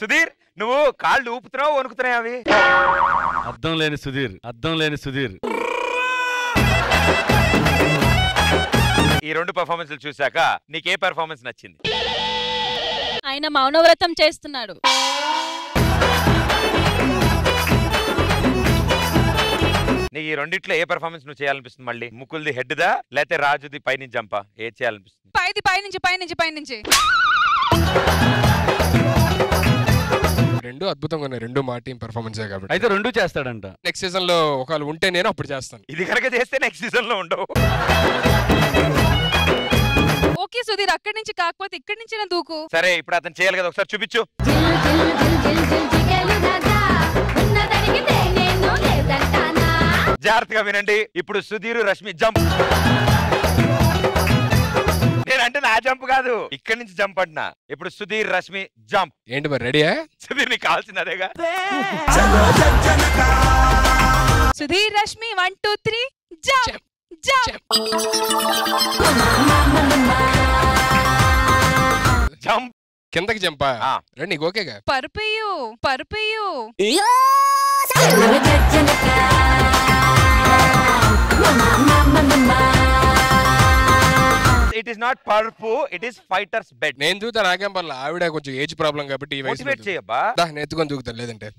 సుధీర్ నువ్వు కాళ్ళు ఊపుతున్నావు వణుకుతున్నావు అవి అర్థం లేని సుధీర్ అర్థం లేని సుధీర్ ఈ రెండు పర్ఫార్మెన్స్లు చూశాక నీకే పర్ఫార్మెన్స్ నచ్చింది ఆయన మౌనవ్రతం చేస్తున్నాడు నీకు ఈ రెండిట్లో ఏ పర్ఫార్మెన్స్ నువ్వు చేయాలనిపిస్తుంది మళ్ళీ ముకుల్ది హెడ్ దా లేకపోతే రాజుది పైనుంచి జంపా ఏ చేయాలనిపిస్తుంది పైది పైనుంచి పైనుంచి పైనుంచి రెండు అద్భుతంగా ఉన్నాయి రెండు మా టీం పర్ఫార్మెన్సే కాబట్టి అయితే రెండు చేస్తాడంట నెక్స్ట్ సీజన్ లో ఒకవేళ ఉంటే నేను అప్పుడు చేస్తాను ఇది కనుక చేస్తే నెక్స్ట్ సీజన్ లో ఉండవు ఓకే సుధీర్ అక్కడి నుంచి కాకపోతే ఇక్కడి నుంచి దూకు సరే ఇప్పుడు అతను చేయాలి కదా ఒకసారి చూపించు జాగ్రత్తగా వినండి ఇప్పుడు సుధీర్ రష్మి జంప్ నేనంటే నా జంప్ కాదు ఇక్కడి నుంచి జంప్ అంటున్నా ఇప్పుడు సుధీర్ రష్మి జంప్ ఏంటి మరి రెడీయా సుధీర్ నీకు కావాల్సింది అదేగా Sudheer Rashmi one two three jump jump jump కిందకి జంపా ఆ. రండి నీకు ఓకేగా పరుపెయ్యు పరుపెయ్యు ఇట్ ఈస్ నాట్ పర్పు ఇట్ ఈస్ ఫైటర్స్ బెడ్ నేను చూతా నాకేం పర్లేదు ఆవిడ కొంచెం ఏజ్ ప్రాబ్లం కాబట్టి ఈ వయసులో మోటివేట్ చేయబ్బా దా, నేను ఎత్తుకొని దూకుతాను లేదంటే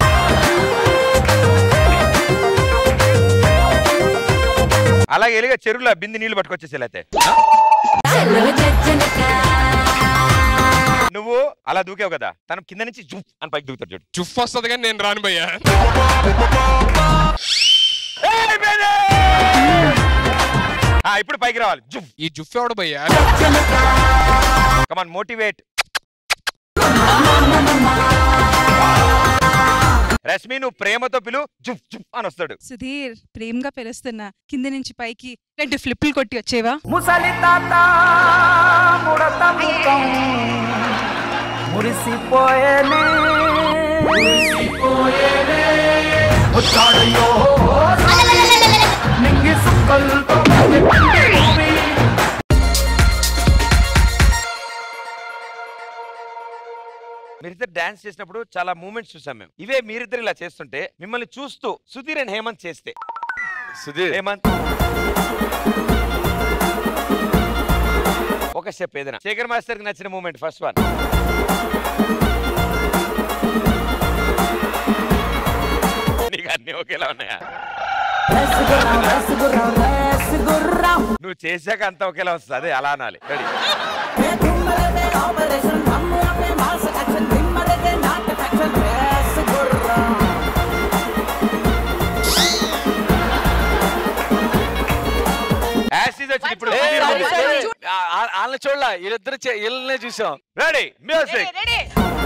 అలాగే ఎలిగా చెరువులో బింది నీళ్లు పట్టుకొచ్చేసి అయితే నువ్వు అలా దూకావు కదా తను కింద నుంచి జుప్ అని పైకి దూకుతాడు చూడు చుఫ్ వస్తుంది కానీ నేను రాను భయ్యా ఏయ్ బేబీ! ఆ, ఇప్పుడు పైకి రావాలి జుప్ ఈ జుఫ్ ఎవడు భయ్యా కమాన్ మోటివేట్ రశ్మి నువ్వు ప్రేమతో పిలు జుప్ జుప్ అని వస్తాడు సుధీర్ ప్రేమగా పిలుస్తున్నా కింద నుంచి పైకి రెండు ఫ్లిప్పులు కొట్టి వచ్చేవా ముసలి తాత ముడత ముఖం మురిసిపోయేనే వచ్చాడయ్యో నింగి సుక్కలతో భూమి. మీరిద్దరు డాన్స్ చేసినప్పుడు చాలా మూమెంట్స్ చూసాం మేము ఇవే మీరిద్దరు ఇలా చేస్తుంటే మిమ్మల్ని చూస్తూ సుధీర్ అండ్ హేమంత్ చేస్తే సుధీర్ హేమంత్ ఒక స్టెప్ ఏదైనా శేఖర్ మాస్టర్ కి నచ్చిన మూమెంట్ ఫస్ట్ వన్ నీకు అన్ని ఒకేలా ఉన్నాయా రేసుగుర్రం, రేసుగుర్రం, రేసుగుర్రం. నువ్వు చేశాక అంతా ఒకేలా వస్తుంది అదే అలా అనాలి రెడీ ఏ దిమ్మలదే ఆపరేషన్, దమ్ములపై మాస్ యాక్షన్, దిమ్మలదే నాట్ యాక్షన్, రేసుగుర్రం. యాసిడ్ వచ్చింది ఇప్పుడు ఏయ్, సుధీర్ sorry, ముందు. sorry. ఆ- ఆ- వాళ్ళని చూడలా వీళ్ళిద్దరు చే- వీళ్ళనే చూసాం రెడీ మ్యూజిక్ రెడీ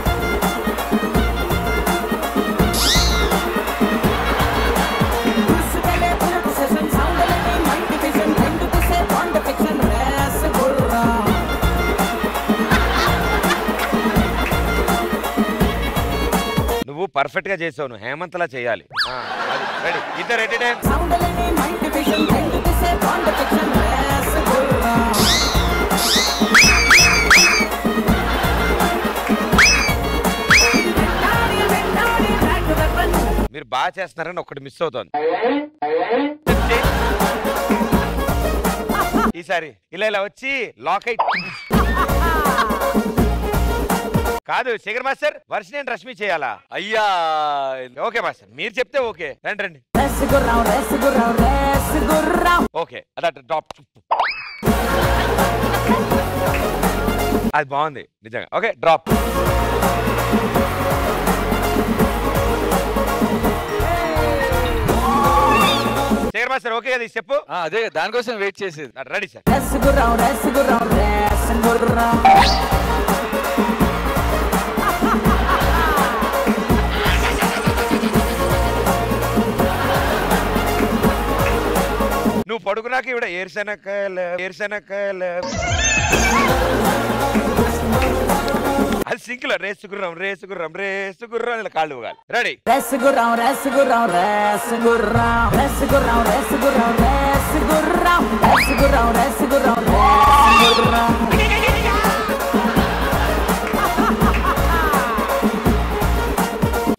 ఉసుకలే బుల్లెట్ సెషన్, సౌండ్లనే మైండ్ విజన్, రెండు దిశే బాండ్ ఫిక్షన్, రేసుగుర్రం. నువ్వు పర్ఫెక్ట్ గా చేసావు నువ్వు హేమంత్లా చేయాలి రెడీ ఇద్దరు ఎట్ టైం సౌండ్లనే మైండ్ విజన్, రెండు దిశే బాండ్ ఫిక్షన్, రేసుగుర్రం. వెంటాడి, వెంటాడి, track weapon. మీరు బాగా చేస్తున్నారని ఒకటి మిస్ అవుతోంది ఈసారి ఇలా ఇలా వచ్చి లాక్ అయి కాదు శేఖర్ మాస్టర్ వర్షిని రష్మి చేయాలా అయ్యా ఓకే మాస్టర్ మీరు చెప్తే ఓకే రండి రండి రేసుగుర్రం, రేసుగుర్రం, రేసుగుర్రం. ఓకే అదట టాప్ అది బాగుంది నిజంగా okay drop Sekhar master okay కదా ఈ చెప్పు ఆ, అదే దానికోసం వెయిట్ చేసేది రెడీ సార్ రేసుగుర్రం, రేసుగుర్రం, రేసుగుర్రం. నువ్వు పడుకున్నాక ఇవిడ ఏరుశనకాయలు ఏరుశనకాయలు అది సింకులో రేసుగుర్రం రేసుగుర్రం రేసుగుర్రం ఇలా కాళ్ళు ఊగాలి ready Race Gurram, Race Gurram, Race Gurram. Race Gurram, Race Gurram, Race Gurram. Race Gurram, Race Gurram, Race Gurram.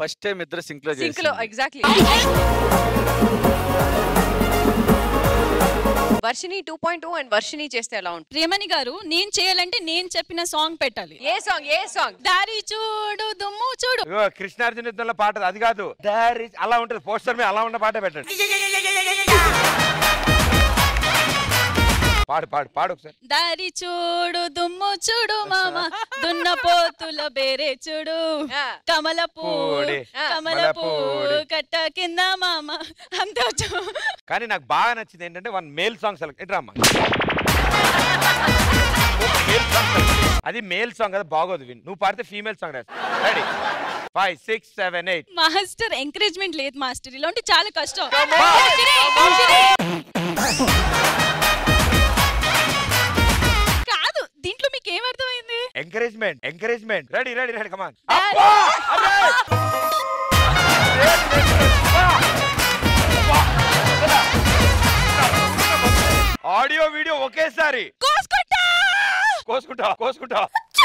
First time ఇద్దరు సింక్ లో సింక్ లో exactly Varshini two point two and Varshini చేస్తే ఎలా ఉంటుంది ప్రియమణి గారు నేను చేయాలంటే నేను చెప్పిన సాంగ్ పెట్టాలి ఏ సాంగ్ ఏ సాంగ్ దారి చూడు దుమ్ము చూడు ఇగో కృష్ణార్జున యుద్ధంలో పాట అది కాదు దారి అలా ఉంటుంది పోస్టర్ మీద అలా ఉన్న పాట పెట్టండి పాడు పాడు పాడు ఒకసారి దారి చూడు దుమ్ము చూడు మామ దున్న పోతుల బేరే చూడు ఆ. కమల పూడి, కమల పూడి. కట్ట కింద మామ అంత కానీ నాకు బాగా నచ్చింది ఏంటంటే వన్ మేల్ సాంగ్ సెలెక్ట్ ఏంట్రా అమ్మా మేల్ సాంగ్ అది మేల్ సాంగ్ కదా బాగోదు విన్ నువ్వు పాడితే ఫీమేల్ సాంగ్ రాసి ready five six seven eight master encouragement లేదు మాస్టర్ ఇలాంటి చాలా కష్టం కాదు దీంట్లో మీకు ఏం అర్థమైంది encouragement encouragement ready ready ready come on audio video ఒకేసారి కోసుకుంటా కోసుకుంటా కోసుకుంటా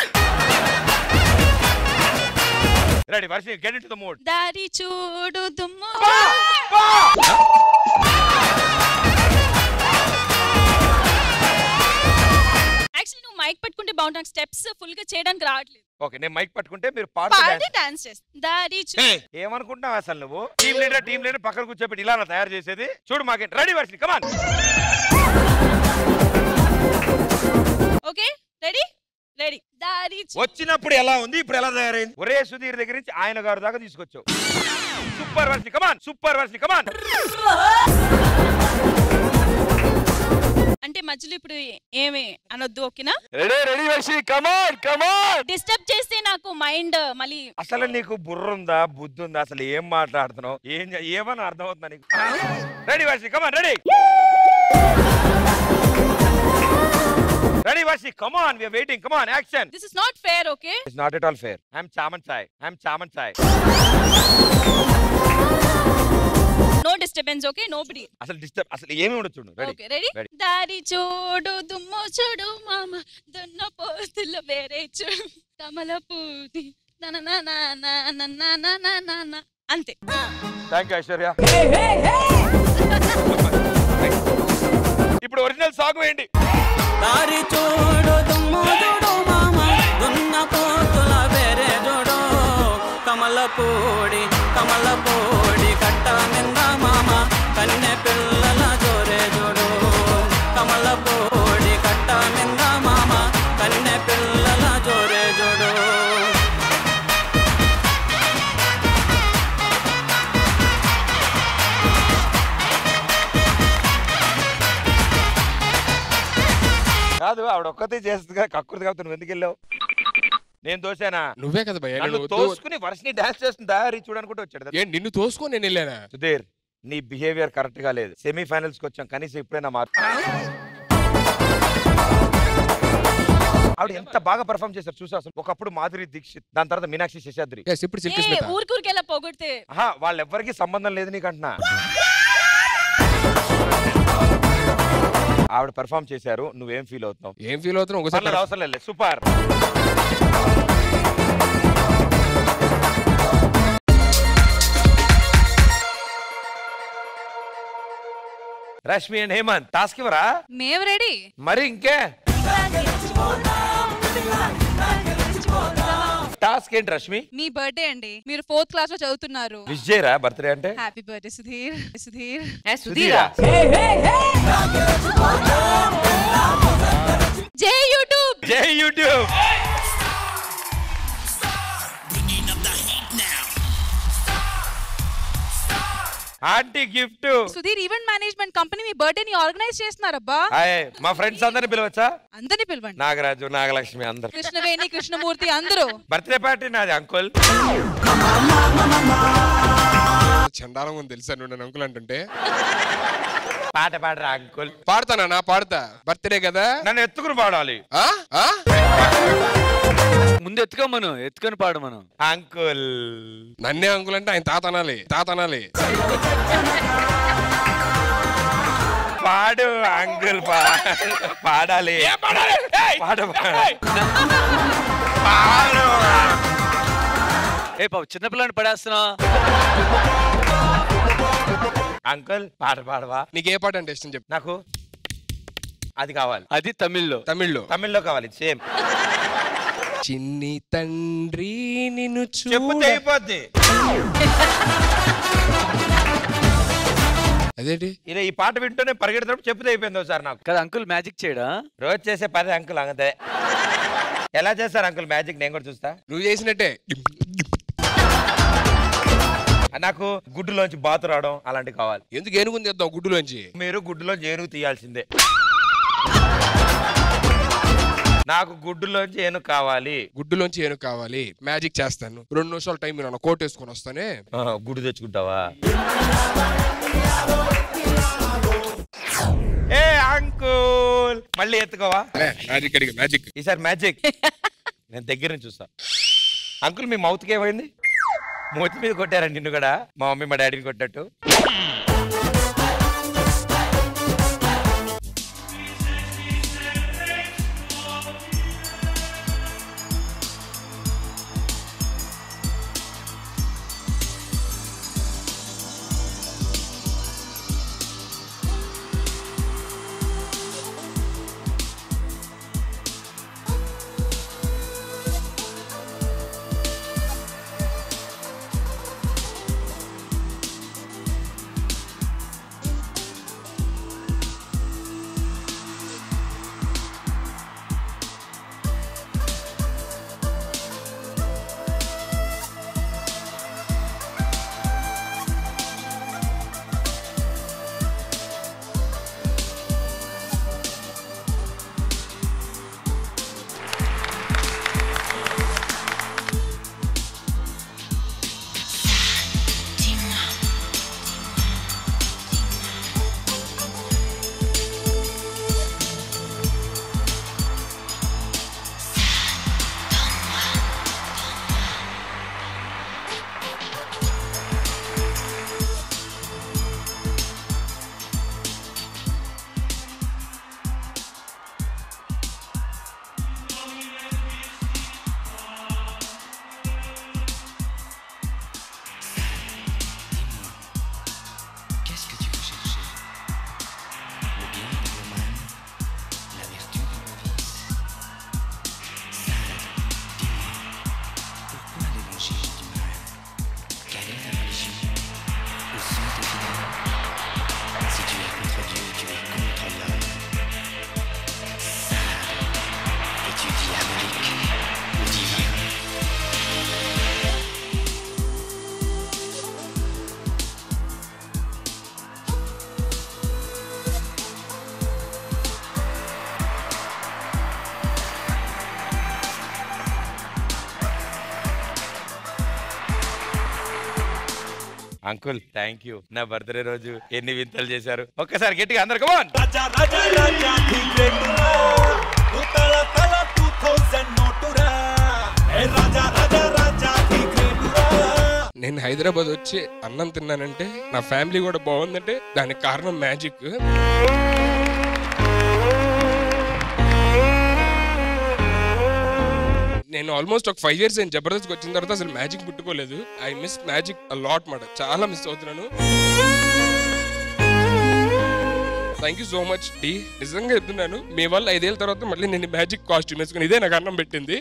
ready Varshi get in to the mood దారి చూడు దుమ్ము యాక్చువల్లీ నువ్వు మైక్ పట్టుకుంటే బాగుంటుంది నాకు స్టెప్స్ ఫుల్ గా చేయడానికి రావట్లేదు ఓకే నేను మైక్ పట్టుకుంటే మీరు పాడుతూ పాడి dance- డాన్స్ చేస్తా దారి చూ ఏమనుకుంటున్నావు అసలు నువ్వు టీం లీడర్ టీం లీడర్ పక్కన కూర్చోబెట్టి ఇలా తయారు చేసేది చూడు మాకే ready Varshi come on okay ready ready దారి చూ- వచ్చినప్పుడు ఎలా ఉంది ఇప్పుడు ఎలా తయారైంది ఒరే సుధీర్ దగ్గర నుంచి ఆయన గారు దాకా తీసుకొచ్చావు super Varshi come on super Varshi come on అంటే మధ్యలో ఇప్పుడు ఏమి అనొద్దు ఓకేనా ready ready Varshi come on come on disturb చేస్తే నాకు మైండ్ మళ్ళీ అసలు నీకు బుర్ర ఉందా బుద్ధి ఉందా అసలు ఏం మాట్లాడుతున్నావు ఏం చే- ఏమని అర్థం అవుతుందా నీకు ready Varshi come on ready ready Varshi come on we are waiting come on action this is not fair okay it's not at all fair I'm Chaman Sai I'm Chaman Sai no disturbance okay nobody అసలు డిస్టర్బ్ అసలు ఏమి ఉండదు చూడు రెడీ ఓకే రెడీ Ready. దారి చూడు దుమ్ము చూడు మామ దున్న పోతుల వేరే చూడు కమల పూది అంతే థ్యాంక్ యూ ఐశ్వర్య ఇప్పుడు ఒరిజినల్ సాగు వేయండి దారి చూడు దుమ్ము చూడు మామ దున్న పోతుల వేరే చూడు కమల పూడి కమల పూడి కట్ట నింద మామ కన్నె పిల్లల జోరే చూడు కమల పూడి కట్ట నింద మామ కన్నె పిల్లల జోరే చూడు కాదు ఆవిడ ఒక్కతే చేస్తుంది కదా కక్కుర్తి కాబట్టి నువ్వు ఎందుకు వెళ్ళావు నేను దోశానా నువ్వే కదా భయ్యా నన్ను నేను తోసుకుని వర్షని డాన్స్ చేస్తుంది దారి చూడనుకుంటే వచ్చాడు ఏ నిన్ను తోసుకొని నేను వెళ్ళానా సుధీర్ నీ బిహేవియర్ కరెక్ట్ గా లేదు సెమీ ఫైనల్స్ కి వచ్చాం కనీసం ఇప్పుడైనా మార్పు ఆవిడ ఎంత బాగా పర్ఫామ్ చేశారు చూసా అసలు ఒకప్పుడు మాధురి దీక్షిత్ దాని తర్వాత మీనాక్షి శేషాద్రి Yes, ఇప్పుడు సిల్క్ ఏ స్మిత ఊరికూరికెళ్ళా పోగొడితే ఆహా వాళ్ళెవ్వరికి సంబంధం లేదు నీకంటున్నా ఆవిడ పర్ఫామ్ చేశారు నువ్వేం ఫీల్ అవుతున్నావు ఏం ఫీల్ అవుతున్నావు ఒకసారి పర్లేదు అవసరం లేదు super Rashmi and Hemanth task ఇవ్వరా మేము రెడీ మరి ఇంకే టాస్క్ ఏంటి రష్మి మీ బర్త్డే అండి మీరు ఫోర్త్ క్లాస్ లో చదువుతున్నారు విష్ చేయరా బర్త్డే అంటే హ్యాపీ బర్త్డే సుధీర్ సుధీర్ సుధీరా జై యూట్యూబ్ జై YouTube aunty gift Sudheer event management company మీ బర్త్డే ని ఆర్గనైజ్ చేస్తున్నారబ్బా హాయ్ మా ఫ్రెండ్స్ అందరిని పిలవచ్చా అందరినీ పిలవండి నాగరాజు నాగలక్ష్మి అందరు కృష్ణవేణి కృష్ణమూర్తి అందరూ బర్త్డే పార్టీ నాది అంకుల్ చండాలం ఉంది తెలుసా నువ్వు నన్ను అంకుల్ అంటుంటే పాట పాడరా అంకుల్ పాడతానా నా పాడతా బర్త్డే కదా నన్ను ఎత్తుకుని పాడాలి ఆ? ఆ? ముందు ఎత్తుకోమను ఎత్తుకొని పాడు మనం అంకుల్ నన్నే అంకుల్ అంటే ఆయన తాత అనాలి తాత అనాలి పాడు అంకుల్ పా- పాడాలి పాడు పాడు ఏ పాప చిన్నపిల్లని పడేస్తున్నా అంకుల్ పాట పాడవా నీకు ఏ పాట అంటే ఇష్టం చెప్పు నాకు అది కావాలి అది తమిళ్లో తమిళ్లో తమిళ్లో కావాలి సేమ్ చిన్ని తండ్రి నిన్ను చెప్పు చూడ తెగిపోద్ది అదేంటి ఇలా ఈ పాట వింటూనే పరిగెడుతున్నప్పుడు చెప్పు తెగిపోయింది ఒకసారి నాకు కదా అంకుల్ మ్యాజిక్ చేయడా రోజు చేసే పని అంకుల్ అంతే ఎలా చేస్తారు అంకుల్ మ్యాజిక్ నేను కూడా చూస్తా నువ్వు చేసినట్టే నాకు గుడ్డులోంచి బాతు రావడం అలాంటివి కావాలి ఎందుకు ఏనుగుంది చేద్దాం గుడ్డులోంచి మీరు గుడ్డులో ఏనుగు తీయాల్సిందే నాకు గుడ్డులోంచి ఏనుగు కావాలి గుడ్డులోంచి ఏనుగు కావాలి మ్యాజిక్ చేస్తాను రెండు నిమిషాలు టైం నేను కోట్ వేసుకొని వస్తానే ఆ, గుడ్డు తెచ్చుకుంటావా ఏ అంకుల్ మళ్ళీ ఎత్తుకోవా మ్యాజిక్ అడిగి మ్యాజిక్ ఈసారి మ్యాజిక్ నేను దగ్గర నుంచి చూస్తా అంకుల్ మీ మౌత్కి ఏమైంది మూతి మీద కొట్టారండి నిన్ను కూడా మా మమ్మీ మా డాడీని కొట్టినట్టు Qu'est-ce que tu veux chercher Le bien de l'humain, la vertu du novice. Sade, dis-moi, pourquoi l'évangile du mal Quelle est ta religion Où sont tes fidèles Si tu es contre Dieu, tu es contre l'homme. Sade, es-tu diabolique ou divin uncle thank you నా birthday రోజు ఎన్ని వింతలు చేశారు ఒక్కసారి గట్టిగా అందరు కమాన్ రాజా రాజా రాజా the గ్రేటురా ఉతల తల 2000 నోటురా ఏ రాజా రాజా రాజా the గ్రేటురా నేను హైదరాబాద్ వచ్చి అన్నం తిన్నానంటే నా ఫ్యామిలీ కూడా బాగుందంటే దానికి కారణం మ్యాజిక్ నేను ఆల్మోస్ట్ ఒక ఫైవ్ ఇయర్స్ నేను జబర్దస్త్ వచ్చిన తర్వాత అసలు మ్యాజిక్ ముట్టుకోలేదు ఐ మిస్ మ్యాజిక్ లాట్ మాట చాలా మిస్ అవుతున్నాను థ్యాంక్ యూ సో మచ్ డి నిజంగా చెప్తున్నాను మీ వల్ల ఐదేళ్ళ తర్వాత మళ్ళీ నేను మ్యాజిక్ కాస్ట్యూమ్ వేసుకుని ఇదే నాకు అన్నం పెట్టింది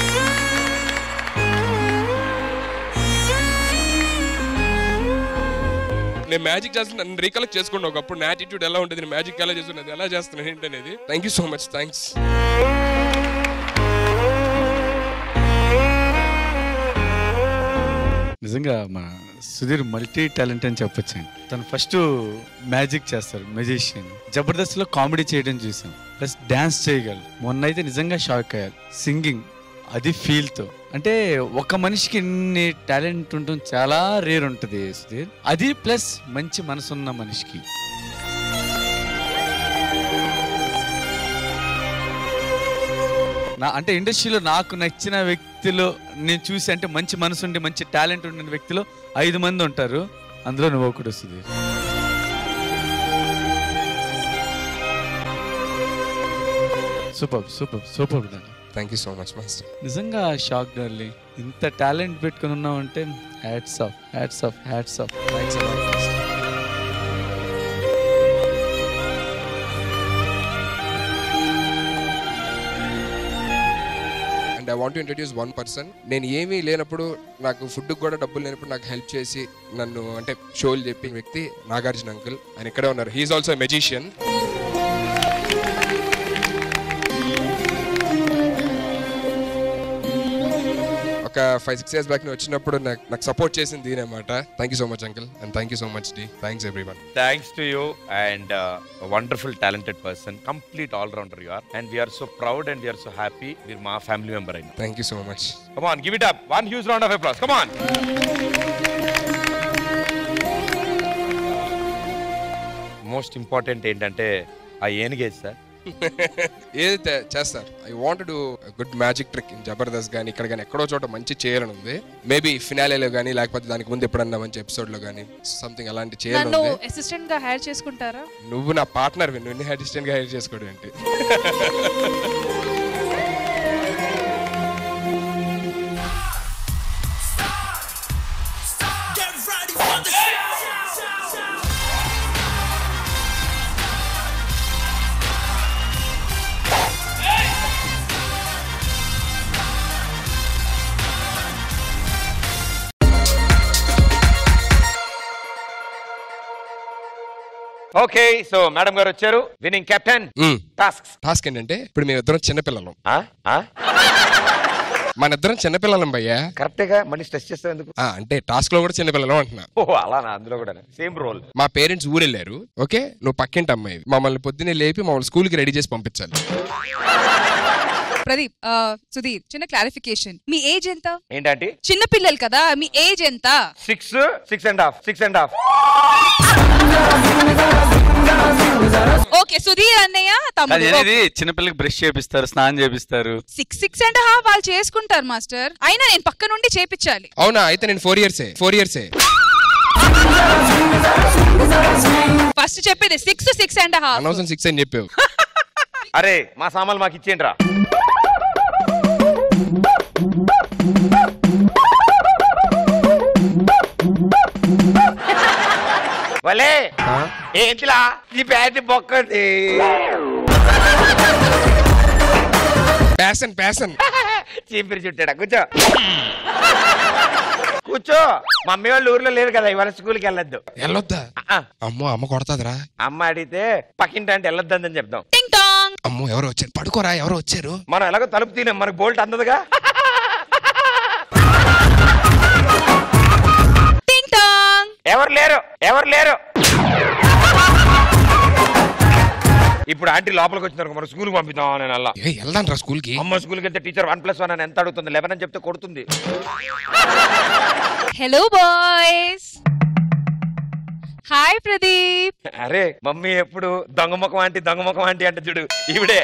నేను మ్యాజిక్ చేస్తున్నా నన్ను రీకలెక్ట్ చేసుకోండి ఒకప్పుడు నా యాటిట్యూడ్ ఎలా ఉంటుంది నేను మ్యాజిక్ ఎలా చేస్తున్నది ఎలా చేస్తున్నాను ఏంటి అనేది thank you so much thanks నిజంగా మా సుధీర్ మల్టీ టాలెంట్ అని చెప్పొచ్చు తను ఫస్ట్ మ్యాజిక్ చేస్తారు మెజిషియన్ జబర్దస్త్ లో కామెడీ చేయడం చూసాం ప్లస్ డాన్స్ చేయగలరు మొన్న అయితే నిజంగా షాక్ అయ్యారు సింగింగ్ అది ఫీల్ తో అంటే ఒక మనిషికి ఇన్ని టాలెంట్ ఉండటం చాలా రేర్ ఉంటుంది సుధీర్ అది ప్లస్ మంచి మనసున్న మనిషికి నా అంటే ఇండస్ట్రీలో నాకు నచ్చిన వ్యక్తిలో నేను చూసి అంటే మంచి మనసు ఉండి మంచి టాలెంట్ ఉండిన వ్యక్తిలో ఐదు మంది ఉంటారు అందులో నువ్వు ఒకటి వస్తుంది సూపర్ సూపర్ సూపర్ దాన్ని thank you so much master నిజంగా షాక్ డార్లింగ్ ఇంత టాలెంట్ పెట్టుకుని ఉన్నామంటే hats off hats off hats off thanks a lot and I want introduce one person నేను ఏమీ లేనప్పుడు నాకు ఫుడ్ కూడా డబ్బులు లేనప్పుడు నాకు హెల్ప్ చేసి నన్ను అంటే షోలు చెప్పిన వ్యక్తి నాగార్జున అంకుల్ ఆయన ఇక్కడే ఉన్నారు హీఈస్ ఆల్సో మెజిషియన్ ఒక ఫైవ్ సిక్స్ ఇయర్స్ బ్యాక్ వచ్చినప్పుడు నాకు నాకు సపోర్ట్ చేసింది దీనమాట thank you so much uncle and thank you so much డి thanks everyone thanks to you and wonderful talented person complete all rounder you are and we are so proud and we are so happy మీరు మా family member అయినా thank you so much come on give it up one huge round of applause come on most important ఏంటంటే ఆ ఏనుగేజ్ sir ఏదైతే చేస్తారు I want do good magic trick in Jabardasth కానీ ఇక్కడ కానీ ఎక్కడో చోట మంచి చేయాలని ఉంది మేబీ ఫినాలేలో కానీ లేకపోతే దానికి ముందు ఎప్పుడన్నా మంచి ఎపిసోడ్ లో కానీ సంథింగ్ అలాంటి చేయాలని నన్ను ఉంది అసిస్టెంట్ గా హైర్ చేసుకుంటారా నువ్వు నా పార్ట్నర్ నువ్వు అసిస్టెంట్ గా హైర్ చేసుకోవడం ఏంటి ఓకే సో మేడం గారు వచ్చారు వినింగ్ కెప్టెన్ టాస్క్ టాస్క్ ఏంటంటే ఇప్పుడు మేము ఇద్దరం చిన్నపిల్లలం మన ఇద్దరం చిన్నపిల్లలం భయ్యా కరెక్టేగా మనీ స్ట్రెస్ చేస్తావు ఎందుకు ఆ, అంటే టాస్క్ లో కూడా చిన్నపిల్లలం అంటున్నా ఓ అలా అందులో కూడా సేమ్ రోల్ మా పేరెంట్స్ ఊరు వెళ్ళారు ఓకే నువ్వు పక్కింటి అమ్మాయి మమ్మల్ని పొద్దున్నే లేపి మమ్మల్ని స్కూల్ కి రెడీ చేసి పంపించాలి ప్రదీప్ ఆ, సుధీర్ చిన్న క్లారిఫికేషన్ మీ ఏజ్ ఎంత ఏంటంటే చిన్న పిల్లలు కదా మీ ఏజ్ ఎంత six six and half six and half okay Sudheer అన్నయ్య తమ్ముడు అనేది చిన్నపిల్లకి బ్రష్ చేపిస్తారు స్నానం చేపిస్తారు సిక్స్ సిక్స్ అండ్ హాఫ్ వాళ్ళు చేసుకుంటారు మాస్టర్ అయినా నేను పక్క నుండి చేపించాలి అవునా అయితే నేను ఫోర్ ఇయర్సే ఫోర్ ఇయర్సే ఫస్ట్ చెప్పేది సిక్స్ సిక్స్ అండ్ హాఫ్ అనవసరం సిక్స్ అని చెప్పావు అరే మా సామాన్లు మాకు ఇచ్చేయండి రా వలే ఏంటిలా ఈ బ్యాట్ బొక్కది ప్యాషన్ ప్యాషన్ చీపిరి చుట్టాడా కూర్చో కూర్చో మమ్మీ వాళ్ళు ఊర్లో లేరు కదా ఇవాళ స్కూల్కి వెళ్ళొద్దు వెళ్ళొద్దా అమ్మో అమ్మ కొడతాదిరా అమ్మ అడిగితే పక్కింటి అంటే వెళ్ళొద్దని చెప్దాం అమ్మో ఎవరో వచ్చారు పడుకోరా ఎవరో వచ్చారు మనం ఎలాగో తలుపు తినాం మనకు బోల్ట్ అందదుగా ఎవరు లేరు ఎవరు లేరు ఇప్పుడు ఆంటీ లోపలికి వచ్చినారు మన స్కూల్కి పంపిద్దాం నేను అలా ఏ వెళ్దాం రా స్కూల్ కి అమ్మ స్కూల్కి వెళ్తే టీచర్ వన్ ప్లస్ వన్ అని ఎంత అడుగుతుంది లెవెన్ అని చెప్తే కొడుతుంది హలో బాయ్స్ హాయ్ ప్రదీప్ అరే మమ్మీ ఎప్పుడు దొంగ ముఖం ఆంటీ దొంగ ముఖం ఆంటీ అంటే చూడు ఈవిడే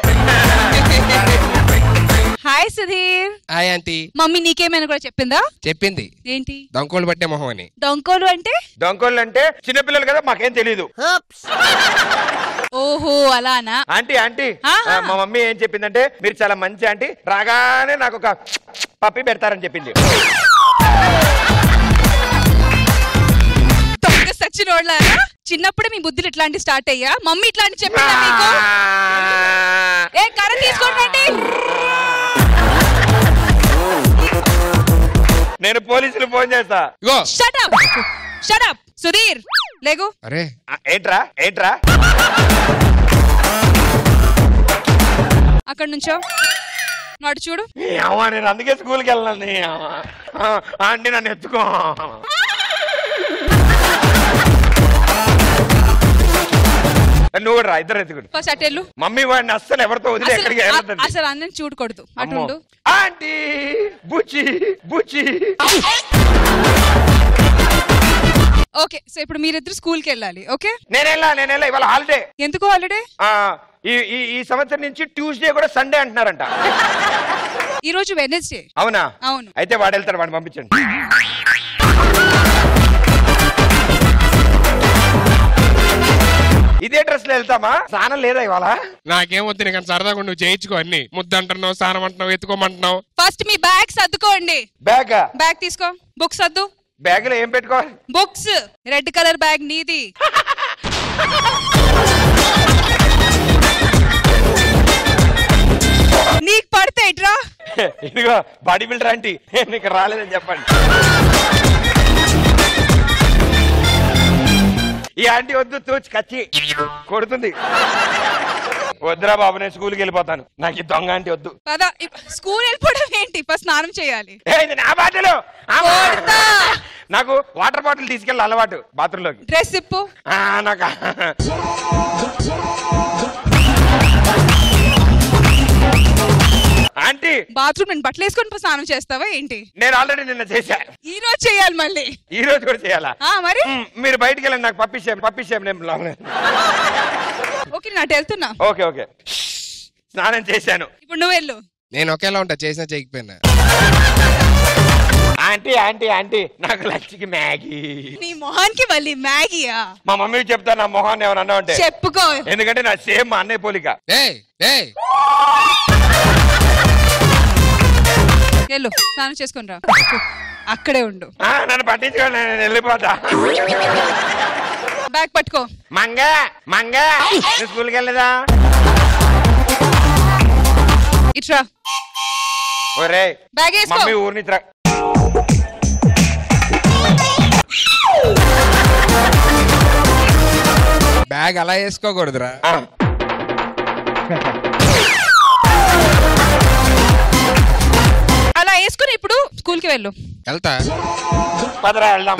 hi Sudheer hi aunty mummy నీకేమైనా కూడా చెప్పిందా చెప్పింది ఏంటి దంకోలు పట్టే మొహం అని డొంకోలు అంటే దొంగోళ్ళు అంటే చిన్నపిల్లలు కదా మాకేం తెలియదు ఓహో అలానా ఆంటీ ఆంటీ ఆ, మా మమ్మీ ఏం చెప్పిందంటే మీరు చాలా మంచి ఆంటీ రాగానే నాకు ఒక పప్పి పెడతారని చెప్పింది దొంగ సచ్చినోళ్ళారా చిన్నప్పుడే మీ బుద్ధులు ఇట్లాంటి స్టార్ట్ అయ్యా మమ్మీ ఇట్లాంటి చెప్పిందా మీకు ఏ కర్ర తీసుకోండి నేను పోలీసులు ఫోన్ చేస్తా షటప్ షటప్ సుధీర్ లేగు అరే ఆ, ఏంట్రా ఏంట్రా అక్కడ నుంచో నాడు చూడు ఈ అవ్వ, నేను అందుకే స్కూల్కి వెళ్ళాను ఈ అవ్వ. ఆ, ఆంటీ నన్ను ఎత్తుకో నువ్వు కూడా రా ఇద్దరు ఎత్తుకుడు ఫస్ట్ అటెళ్ళు మమ్మీ వాడిని అస్సలు ఎవరితో వదిలి ఎక్కడికి అసలు వెళ్ళొద్దండి అసలు అన్నం చూడకూడదు అమ్మో. అటుండు ఆంటీ బుచ్చి బుచ్చి ఓకే సో ఇప్పుడు మీరిద్దరు స్కూల్ కి వెళ్ళాలి ఓకే నేను వెళ్ళా నేను వెళ్ళా ఇవాళ హాలిడే ఎందుకు హాలిడే ఆ, ఈ ఈ ఈ సంవత్సరం నుంచి ట్యూస్డే కూడా సండే అంటున్నారంట ఈ రోజు వెనస్డే అవునా అవును అయితే వాడు వెళ్తాడు వాడిని పంపించండి ఇదే డ్రెస్ లో వెళ్తామా స్నానం లేదా ఇవాళ నాకేం వద్దు నీకు అంత సరదాగా నువ్వు చేయించుకో అన్ని ముద్దు అంటున్నావు స్నానం అంటున్నావు ఎత్తుకోమంటున్నావు ఫస్ట్ మీ బ్యాగ్ సర్దుకోండి బ్యాగ్ బ్యాగ్ తీసుకో బుక్స్ సర్దు బ్యాగ్ లో ఏం పెట్టుకోవాలి బుక్స్ రెడ్ కలర్ బ్యాగ్ నీది నీకు పడితే ఇట్రా ఇదిగో బాడీ బిల్డర్ ఆంటీ నీకు రాలేదని చెప్పండి ఈ ఆంటీ వద్దు తూచి కచ్చి కొడుతుంది వద్దురా బాబు నేను స్కూల్కి వెళ్ళిపోతాను నాకు ఈ దొంగ ఆంటీ వద్దు పద ఇప్- స్కూల్ వెళ్ళిపోవడం ఏంటి ఫస్ట్ స్నానం చేయాలి ఏ, ఇది నా బాటలు ఆ బా- నాకు వాటర్ బాటిల్ తీసుకెళ్ళి అలవాటు బాత్రూమ్ లోకి డ్రెస్ ఇప్పు ఆ, నాకు ఆంటీ బాత్రూమ్ నేను బట్టలు వేసుకొని స్నానం చేస్తావా ఏంటి నేను ఆల్రెడీ నిన్న చేశా ఈ రోజు చేయాలి మళ్ళీ ఈ రోజు కూడా చేయాలా ఆ మరి మ్, మీరు బయటికి వెళ్ళండి నాకు పప్పిసేం పప్పిసేం నేను లోపల- ఓకే నేను అటు వెళ్తున్నా ఓకే ఓకే స్నానం చేశాను ఇప్పుడు నువ్వు వెళ్ళు నేను ఒకేలా ఉంటా చేసినా చేయకపోయినా ఆంటీ ఆంటీ ఆంటీ నాకు లంచ్కి మ్యాగీ నీ మొహానికి మళ్ళీ మ్యాగీయా మా మమ్మీకి చెప్తా నా మొహాన్ని ఏమన్నా అంటే చెప్పుకో ఎందుకంటే నా సేమ్ మా అన్నయ్య పోలిక ఏయ్ ఏయ్ వెళ్ళు స్నానం చేసుకొని రా అక్కడే ఉండు ఆ, నన్ను పట్టించుకోండి నేను వెళ్ళిపోతా బ్యాగ్ పట్టుకో మంగ మంగ నువ్వు స్కూల్కి వెళ్ళదా ఇట్రా ఒరే బ్యాగ్ వేసుకో మమ్మీ ఊరి నుంచి రా- బ్యాగ్ అలా వేసుకోకూడదురా ఆ, అలా వేసుకుని ఇప్పుడు స్కూల్ కి వెళ్ళు వెళ్తా పదరా వెళ్దాం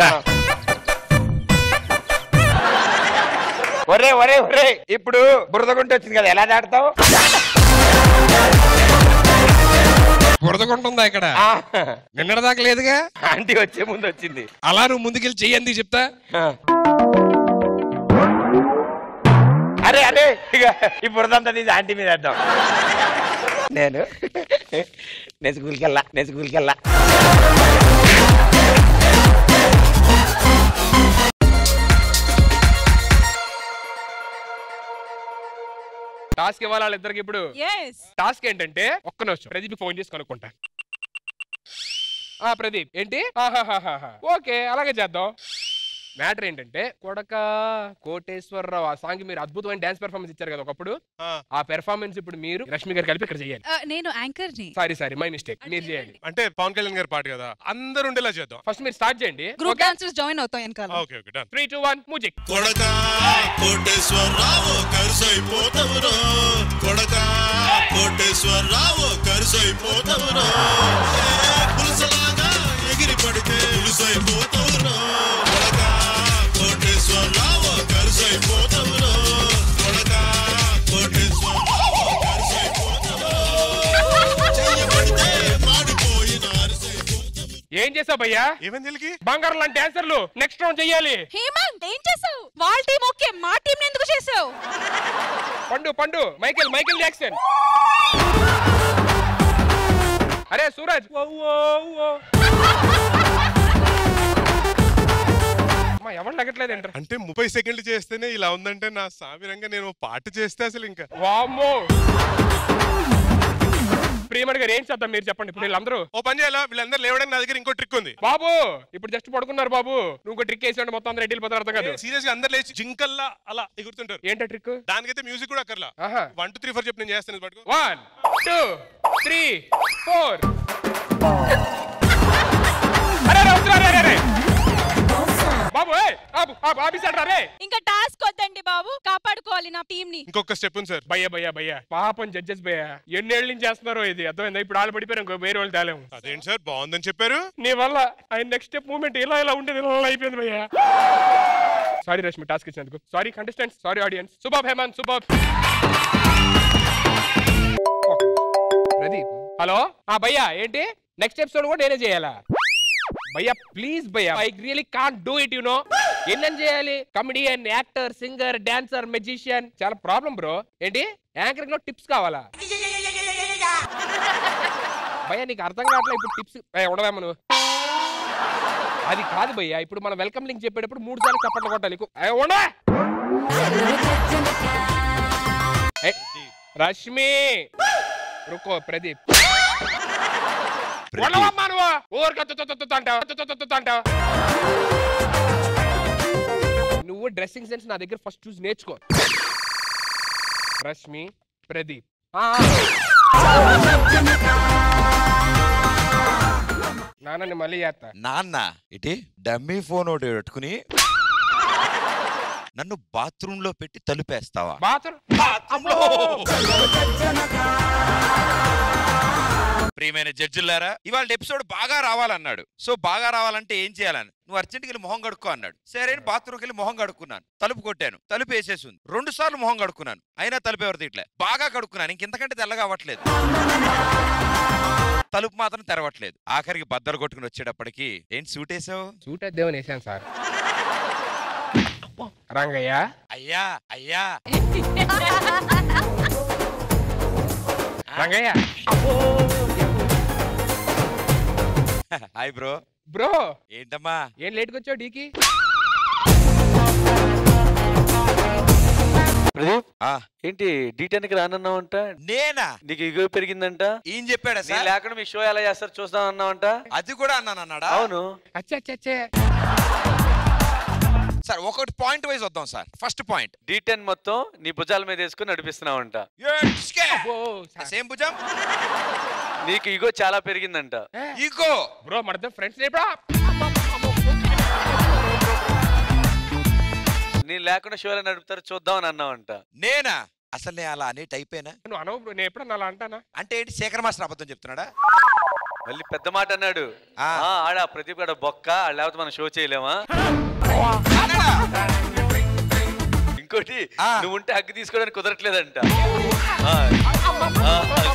ఒరే ఒరే ఒరే ఇప్పుడు బురదగుంట వచ్చింది కదా ఎలా దాడతావు బురదకుంటుందా ఇక్కడ ఆ, నిన్నటిదాకా లేదుగా ఆంటీ వచ్చే ముందు వచ్చింది అలా నువ్వు ముందుకెళ్ళి చెయ్యండి చెప్తా ఆ. అరే అరే ఇక ఈ బురదంతా తీసి ఆంటీ మీద వేద్దాం నేను నేను స్కూల్కి వెళ్ళా నేను స్కూల్కి వెళ్ళా టాస్క్ ఇవ్వాలి వాళ్ళిద్దరికి ఇప్పుడు ఎస్ టాస్క్ ఏంటంటే ఒక్క నిమిషం ప్రదీప్ ఫోన్ చేసి కనుక్కుంటా ఆ ప్రదీప్ ఏంటి ఆహాహాహాహా. ఓకే అలాగే చేద్దాం మ్యాటర్ ఏంటంటే కొడక కోటేశ్వరరావు ఆ సాంగ్ మీరు అద్భుతమైన డాన్స్ పెర్ఫార్మెన్స్ ఇచ్చారు కదా ఒకప్పుడు ఆ పెర్ఫార్మెన్స్ ఇప్పుడు మీరు రష్మి గారు కలిపి ఇక్కడ చేయాలి నేను యాంకర్ ని సారీ సారీ మై మిస్టేక్ మీరు చేయండి అంటే పవన్ కళ్యాణ్ గారి పాట కదా అందరు ఉండేలా చేద్దాం ఫస్ట్ మీరు స్టార్ట్ చేయండి గ్రూప్ డాన్సర్స్ జాయిన్ అవుతాం వెనకాల okay okay done three two one music కొడక కోటేశ్వరరావు కరుసైపోతవురో కొడక కోటేశ్వరరావు కరుసైపోతవురో ఏ పులుసలాగా ఎగిరి పడితే పులుసైపోతవురో కొడక కోటేశ్వరరావు కరుసైపోతవురో కొడక కోటేశ్వరరావు కరుసైపోతవురో చెయ్యబడితే మాడిపోయిన అరిసైపోతవు ఏం చేసావు భయ్యా ఏమైంది వీళ్ళకి బంగారం లాంటి డాన్సర్లు నెక్స్ట్ రౌండ్ చెయ్యాలి హేమంత్ ఏం చేసావు వాళ్ళ టీం ఓకే మా టీం ఎందుకు చేసావు పండు పండు మైకేల్ మైకేల్ జాక్సన్ అరే సూరజ్ ఓ, ఓ, ఓ. అమ్మా, ఎవరు లగట్లేదు ఏంట్రా అంటే ముప్పై సెకండ్లు చేస్తేనే ఇలా ఉందంటే నా సామిరంగా నేను పాట చేస్తే అసలు ఇంకా వామ్మో ప్రియమణి గారు ఏం చేద్దాం మీరు చెప్పండి ఇప్పుడు వీళ్ళందరూ ఓ పని చేయాలా వీళ్ళందరూ లేవడానికి నా దగ్గర ఇంకో ట్రిక్ ఉంది బాబు ఇప్పుడు జస్ట్ పడుకున్నారు బాబు నువ్వు ఇంకో ట్రిక్ వేసి మొత్తం అందరూ రెడ్డిలు పోతారు అర్థం కాదు సీరియస్ గా అందరు లేచి జింకల్లా అలా ఎగురుతుంటారు ఏంటో ట్రిక్ దానికైతే మ్యూజిక్ కూడా అక్కర్లా ఆహా వన్ టూ త్రీ ఫోర్ చెప్పి నేను చేస్తాను ఇది పట్టుకో వన్ టూ త్రీ ఫోర్ అరే అరే, వస్తున్నారు, అరే, అరే. బాబు ఏయ్, ఆపు, ఆపు, ఆపేసాడు రా, రే ఇంకా టాస్క్ వద్దండి బాబు కాపాడుకోవాలి నా టీం ని ఇంకొక స్టెప్ ఉంది సార్ భయ్యా భయ్యా భయ్యా పాపం జడ్జెస్ భయ్యా ఎన్నేళ్ళ నుంచి చేస్తున్నారో ఇది అర్థమైందా ఇప్పుడు వాళ్ళు పడిపోయారు ఇంకో వేరే వాళ్ళు తేలేము అదేంటి సార్ బాగుందని చెప్పారు నీ వల్ల ఆయన నెక్స్ట్ స్టెప్ మూమెంట్ ఇలా ఇలా ఉండేది ఇలా అయిపోయింది భయ్యా సారీ రష్మి టాస్క్ ఇచ్చినందుకు సారీ కంటెస్టెంట్స్ సారీ ఆడియన్స్ సుబాబ్ హేమంత్ సుబాబ్ ప్రదీప్ హలో ఆ భయ్యా ఏంటి నెక్స్ట్ ఎపిసోడ్ కూడా నేనే చేయాలా భయ్యా ప్లీజ్ భయ్యా I really can't do it you know ఎన్నని చేయాలి comedian actor singer dancer magician చాలా ప్రాబ్లం బ్రో ఏంటి యాంకరింగ్ లో టిప్స్ కావాలా భయ్యా నీకు అర్థం కావట్లే ఇప్పుడు టిప్స్ ఉండవేమో నువ్వు అది కాదు భయ్యా ఇప్పుడు మనం వెల్కమ్ లింక్ చెప్పేటప్పుడు మూడు సార్లు చప్పట్లు కొట్టాలి ఏ, ఉండవా రష్మి రుకో ప్రదీప్ ఉండవమ్మా నువ్వు ఊరికే తు తు తు తు అంటావు తు తు తు తు అంటావు నువ్వు డ్రెస్సింగ్ సెన్స్ నా దగ్గర ఫస్ట్ చూసి నేర్చుకో రష్మి ప్రదీప్ ఆ, నాన్న నేను మళ్ళీ చేస్తా నాన్న ఇటీ డమ్మీ ఫోన్ ఒకటి పెట్టుకుని నన్ను బాత్రూమ్ లో పెట్టి తలుపేస్తావా బాత్రూమ్ ప్రియమైన జడ్జిలారా ఇవాళ ఎపిసోడ్ బాగా రావాలన్నాడు సో బాగా రావాలంటే ఏం చేయాలని నువ్వు అర్జెంట్కి వెళ్ళి మొహం కడుక్కో అన్నాడు సరే అని బాత్రూమ్కి వెళ్ళి మొహం కడుక్కున్నాను తలుపు కొట్టాను తలుపు వేసేసి ఉంది రెండు సార్లు మొహం కడుక్కున్నాను అయినా తలుపు ఎవరిది ఇట్లే బాగా కడుక్కున్నాను ఇంకెంతకంటే తెల్లగా అవ్వట్లేదు తలుపు మాత్రం తెరవట్లేదు ఆఖరికి బద్దలు కొట్టుకుని వచ్చేటప్పటికి ఏంటి సూట్ వేసావు సూట్ దేవుని వేసాను సార్ రంగయ్య అయ్యా అయ్యా రంగయ్య హాయ్ బ్రో బ్రో ఏంటమ్మా ఏం లేట్కి వచ్చావు డీకి ప్రదీప్ ఆ, ఏంటి డీటెన్ కి రానన్నావంట నేనా నీకు ఇగో పెరిగిందంట ఏం చెప్పాడా నీ సార్ లేకుండా మీ షో ఎలా చేస్తారు చూస్తాం అన్నావంట అది కూడా అన్నాను అన్నాడా అవును అచ్చే అచ్చే అచ్చే సార్ ఒకటి పాయింట్ వైజ్ వద్దాం సార్ ఫస్ట్ పాయింట్ డీటెన్ మొత్తం నీ భుజాల మీద వేసుకుని నడిపిస్తున్నావంట ఓ సేమ్ భుజం నీకు ఇగో చాలా పెరిగిందంట ఈగో బ్రో మన ఫ్రెండ్స్ ఎప్పుడా నీ లేకుండా షో ఎలా నడుపుతారు చూద్దాం అని అన్నావంట నేనా అసలు నేను అలా అనే టైప్ అయినా నువ్వు అనవు బ్రో నేను ఎప్పుడన్నా అలా అంటానా అంటే ఏంటి శేఖర్ మాస్టర్ అబద్ధం చెప్తున్నాడా మళ్ళీ పెద్ద మాట అన్నాడు ఆ. ఆ, ఆడ ప్రదీప్ గడ బొక్క ఆడ లేకపోతే మనం షో చేయలేమా ఇంకోటి ఆ. నువ్వు ఉంటే హగ్గు తీసుకోవడానికి కుదరట్లేదంట ఆ. ఆ.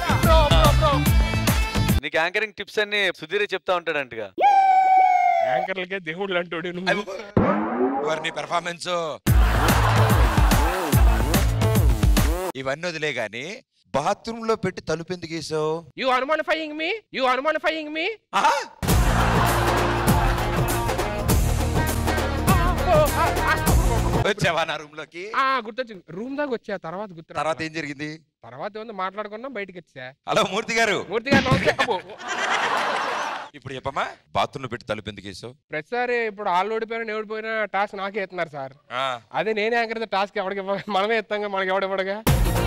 నీకు యాంకరింగ్ టిప్స్ అన్ని సుధీరే చెప్తా ఉంటాడంటగా యాంకర్లకే దేవుళ్ళు అంటాడు నువ్వు వారిని పెర్ఫార్మెన్స్ ఇవన్నీ వదిలే గాని బాత్రూమ్ లో పెట్టి తలుపు ఎందుకు వేసావు యు అనుమానిఫైయింగ్ మీ యు అనుమానిఫైయింగ్ మీ వచ్చావా నా రూమ్ లోకి ఆ గుర్తొచ్చింది రూమ్ దాకా వచ్చా తర్వాత గుర్తు తర్వాత ఏం జరిగింది తర్వాత ఏమన్నా మాట్లాడుకున్నాం బయటికి వచ్చా హలో మూర్తి గారు మూర్తి గారు నమస్తే అబ్బో. ఇప్పుడు చెప్పమ్మా బాత్రూమ్ లో పెట్టి తలుపు ఎందుకు వేసావు ప్రతిసారి ఇప్పుడు వాళ్ళు ఓడిపోయినా నేను ఓడిపోయినా టాస్క్ నాకే ఎత్తున్నారు సార్ ఆ, అదే నేనే యాంకర్ టాస్క్ ఎవరికి ఇవ్వ మనమే ఎత్తాం మనకి ఎవడివ్వడుగా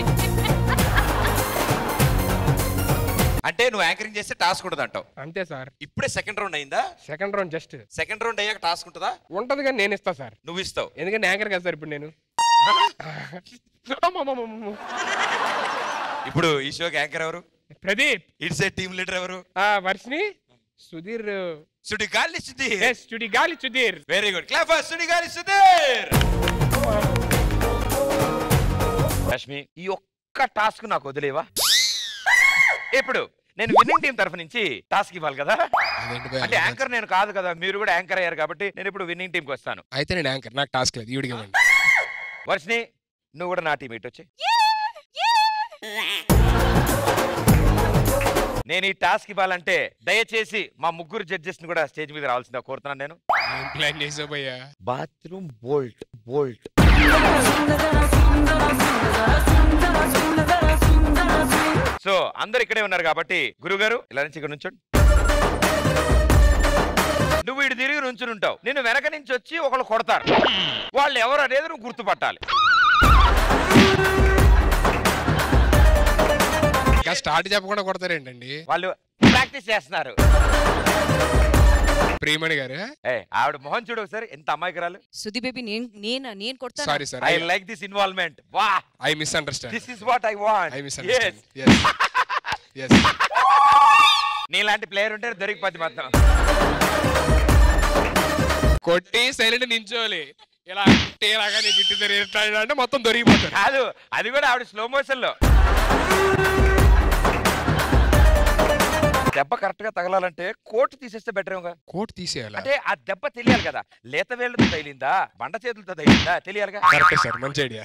అంటే నువ్వు యాంకరింగ్ చేస్తే టాస్క్ ఉండదు అంటావు అంతే సార్ ఇప్పుడే సెకండ్ రౌండ్ అయిందా second round just second round అయ్యాక టాస్క్ ఉంటుందా ఉంటది కానీ నేను ఇస్తా సార్ నువ్వు ఇస్తావు ఎందుకంటే యాంకర్ కదా సార్ ఇప్పుడు నేను అమ్మమ్మమ్మమ్మ. ఇప్పుడు ఈ షోకి యాంకర్ ఎవరు Pradeep it's a team leader ఎవరు ఆ వర్షిని సుధీర్ సుడి Sudigali Sudheer yes Sudigali Sudheer very good clap for Sudigali Sudheer Rashmi ఈ ఒక్క టాస్క్ నాకు వదిలేవా ఇప్పుడు నేను విన్నింగ్ టీం తరఫు నుంచి టాస్క్ ఇవ్వాలి కదా అంటే యాంకర్ నేను కాదు కదా మీరు కూడా యాంకర్ అయ్యారు కాబట్టి నేను ఇప్పుడు విన్నింగ్ టీంకి వస్తాను అయితే నేను యాంకర్ నాకు టాస్క్ లేదు ఈవిడికి ఇవ్వండి వర్షిని నువ్వు కూడా నా టీం ఇటు వచ్చి నేను ఈ టాస్క్ ఇవ్వాలంటే దయచేసి మా ముగ్గురు జడ్జెస్ ని కూడా స్టేజ్ మీద రావాల్సిందిగా కోరుతున్నాను నేను ఏం ప్లాన్ చేసావు భయ్యా బాత్రూమ్ బోల్ట్ బోల్ట్ సో అందరు ఇక్కడే ఉన్నారు కాబట్టి గురుగారు ఇలా నుంచి ఇక్కడ నుంచోండి నువ్వు ఇటు తిరిగి నుంచుని ఉంటావు నిన్ను వెనక నుంచి వచ్చి ఒకళ్ళు కొడతారు వాళ్ళు ఎవరు అనేది నువ్వు గుర్తుపట్టాలి ఇంకా స్టార్ట్ చెప్పకుండా కొడతారేంటండి వాళ్ళు ప్రాక్టీస్ చేస్తున్నారు ప్రియమణి గారు ఏ ఆవిడ మొహం చూడు ఒకసారి ఎంత అమాయకురాలు సుధి బేబీ నేను నేను నేను కొడతాను sorry sir I like this involvement వా I miss understand this is what I want I miss understand yes నీలాంటి ప్లేయర్ ఉంటే దొరికిపోద్ది మొత్తం కొట్టి సైలెంట్ నించోవాలి ఇలా అంటే ఇలాగా నీకు ఇటు తిరిగి ఇట్లా ఇలా అంటే మొత్తం దొరికిపోతారు కాదు అది కూడా ఆవిడ స్లో మోషన్ లో దెబ్బ కరెక్ట్ గా తగలాలంటే కోట్ తీసేస్తే బెటర్ ఏమో కోట్ తీసేయాలి అంటే ఆ దెబ్బ తెలియాలి కదా లేత వేళ్ళతో తగిలిందా బండ చేతులతో తగిలిందా తెలియాలిగా కరెక్ట్ సార్ మంచి ఐడియా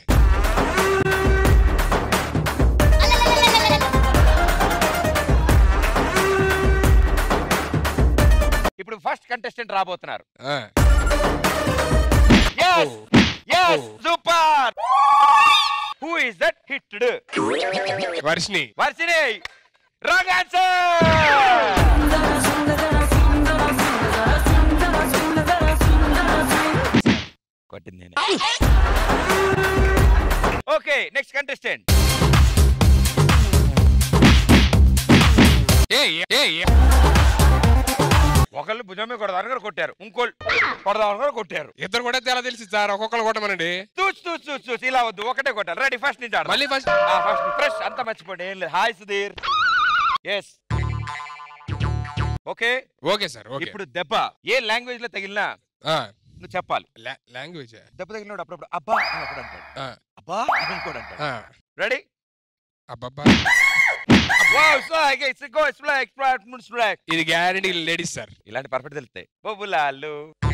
ఇప్పుడు ఫస్ట్ కంటెస్టెంట్ రాబోతున్నారు ఆ. Yes! Yes! Super who is that hitted Varshini Varshini wrong answer కొట్టింది నేనే ఓకే నెక్స్ట్ కంటెస్టెంట్ ఏ ఏ ఏ ఒకళ్ళు భుజమే కొడదామని కూడా కొట్టారు ఇంకోళ్ళు కొడదామని కూడా కొట్టారు ఇద్దరు కూడా ఎలా తెలిసి సార్ ఒక్కొక్కరు కొట్టమనండి చూసి చూసి చూసి చూసి ఇలా వద్దు ఒకటే కొట్టారు రెడీ ఫస్ట్ నుంచి ఆడదాం. మళ్ళీ ఫస్ట్ ఆ ఫస్ట్ ఫ్రెష్ అంతా మర్చిపోండి ఏం లేదు hi Sudheer yes okay okay sir okay ఇప్పుడు దెబ్బ ఏ లాంగ్వేజ్ లో తగిలినా నువ్వు చెప్పాలి లాంగ్వేజ్ దెబ్బ తగిలినప్పుడు అప్పుడప్పుడు అబ్బా అని ఒకడు అంటాడు అబ్బా అని ఇంకోటి అంటాడు రెడీ అబ్బబ్బా wow slog it's go slog splat మున్ స్లాగ్ ఇది గ్యారంటీ లేడీస్ సార్ ఇలాంటి పర్ఫెక్ట్ తెలుస్తాయి బొబ్బులాలు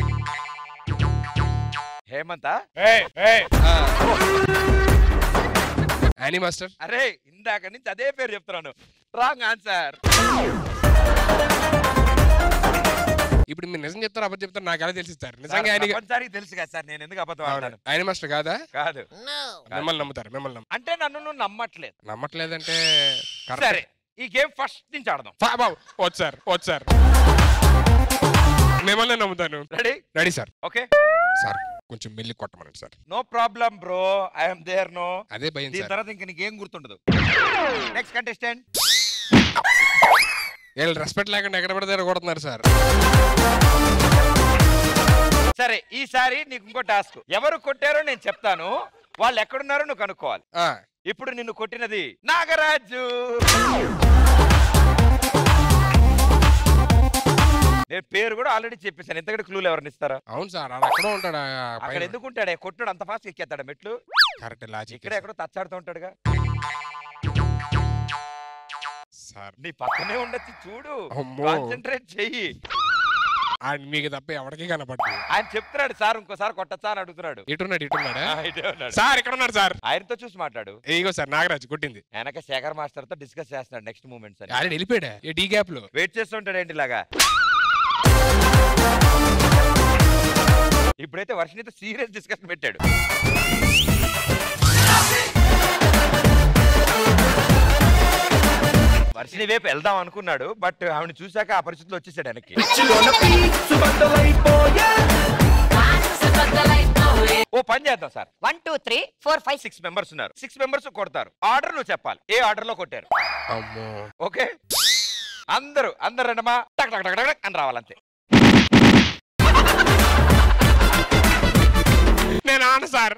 హేమంత యానీ మాస్టర్ అరే ఇందాక నుంచి అదే పేరు చెప్తున్నాను రాంగ్ ఆన్సర్ ఇప్పుడు మీరు నిజం చెప్తారు అబద్ధం చెప్తారు నాకు ఎలా తెలిసి సార్ నిజంగా ఆయన ప్రపంచానికి తెలుసు కదా సార్ నేను ఎందుకు అబద్ధం ఆడతాను ఆయన మాస్టర్ కాదా కాదు మిమ్మల్ని నమ్ముతారు మిమ్మల్ని నమ్ము అంటే నన్ను నువ్వు నమ్మట్లేదు నమ్మట్లేదంటే సరే ఈ గేమ్ ఫస్ట్ నుంచి ఆడదాం ఫా- బాబు వద్దు సార్ వద్దు సార్ మిమ్మల్ని నమ్ముతాను ready ready sir okay sir కొంచెం మెల్లి కొట్టమనండి sir no problem bro I'm there no అదే భయం దీని సార్ తర్వాత ఇంక నీకేం గుర్తుండదు నెక్స్ట్ కంటెస్టెంట్ వీళ్ళు రెస్పెక్ట్ లేకుండా ఎక్కడ పడితే కొడుతున్నారు సార్ సరే ఈసారి నీకు ఇంకో టాస్క్ ఎవరు కొట్టారో నేను చెప్తాను వాళ్ళు ఎక్కడున్నారో నువ్వు కనుక్కోవాలి ఆ, ఇప్పుడు నిన్ను కొట్టినది నాగరాజు నేను పేరు కూడా ఆల్రెడీ చెప్పేశాను ఎంతకంటే క్లూలు ఎవరిని ఇస్తారా అవును సార్ ఆడ ఎక్కడో ఉంటాడు ఆ అక్కడ పైన. ఎందుకు ఉంటాడే కొట్టుడు అంత ఫాస్ట్ ఎక్కేస్తాడు మెట్లు కరెక్ట్ లాజిక్ ఇక్కడ ఎక్కడో తచ్చాడుతూ ఉంటాడుగా సార్ నీ పక్కనే ఉండొచ్చు చూడు అమ్మో. కాన్సన్ట్రేట్ చెయ్యి ఆయన మీకు తప్ప ఎవరికి కనపడదు ఆయన చెప్తున్నాడు సార్ ఇంకోసారి కొట్టచ్చా అని అడుగుతున్నాడు ఇటున్నాడు ఇటున్నాడా ఆ, ఇటే ఉన్నాడు. సార్ ఇక్కడ ఉన్నాడు సార్ ఆయనతో చూసి మాట్లాడు ఇగో సార్ నాగరాజ్ కొట్టింది వెనక శేఖర్ మాస్టర్ తో డిస్కస్ చేస్తున్నాడు నెక్స్ట్ మూమెంట్స్ అని ఆల్రెడీ వెళ్ళిపోయాడా ఏ డీ గ్యాప్ లో వెయిట్ చేస్తుంటాడు ఏంటి ఇలాగా ఇప్పుడైతే వర్షనితో సీరియస్ డిస్కషన్ పెట్టాడు వర్షిని వైపు వెళ్దాం అనుకున్నాడు బట్ ఆవిడ చూశాక ఆ పరిస్థితిలో వచ్చేసాడు వెనక్కి ఓ పని చేద్దాం sir one two three four five six members ఉన్నారు సిక్స్ మెంబర్స్ కొడతారు ఆర్డర్ నువ్వు చెప్పాలి ఏ ఆర్డర్ లో కొట్టారు అమ్మో ఓకే అందరూ అందరు రండమ్మా టక్ టక్ టక్ టక్ టక్ అని రావాలంతే నేను ఆన సార్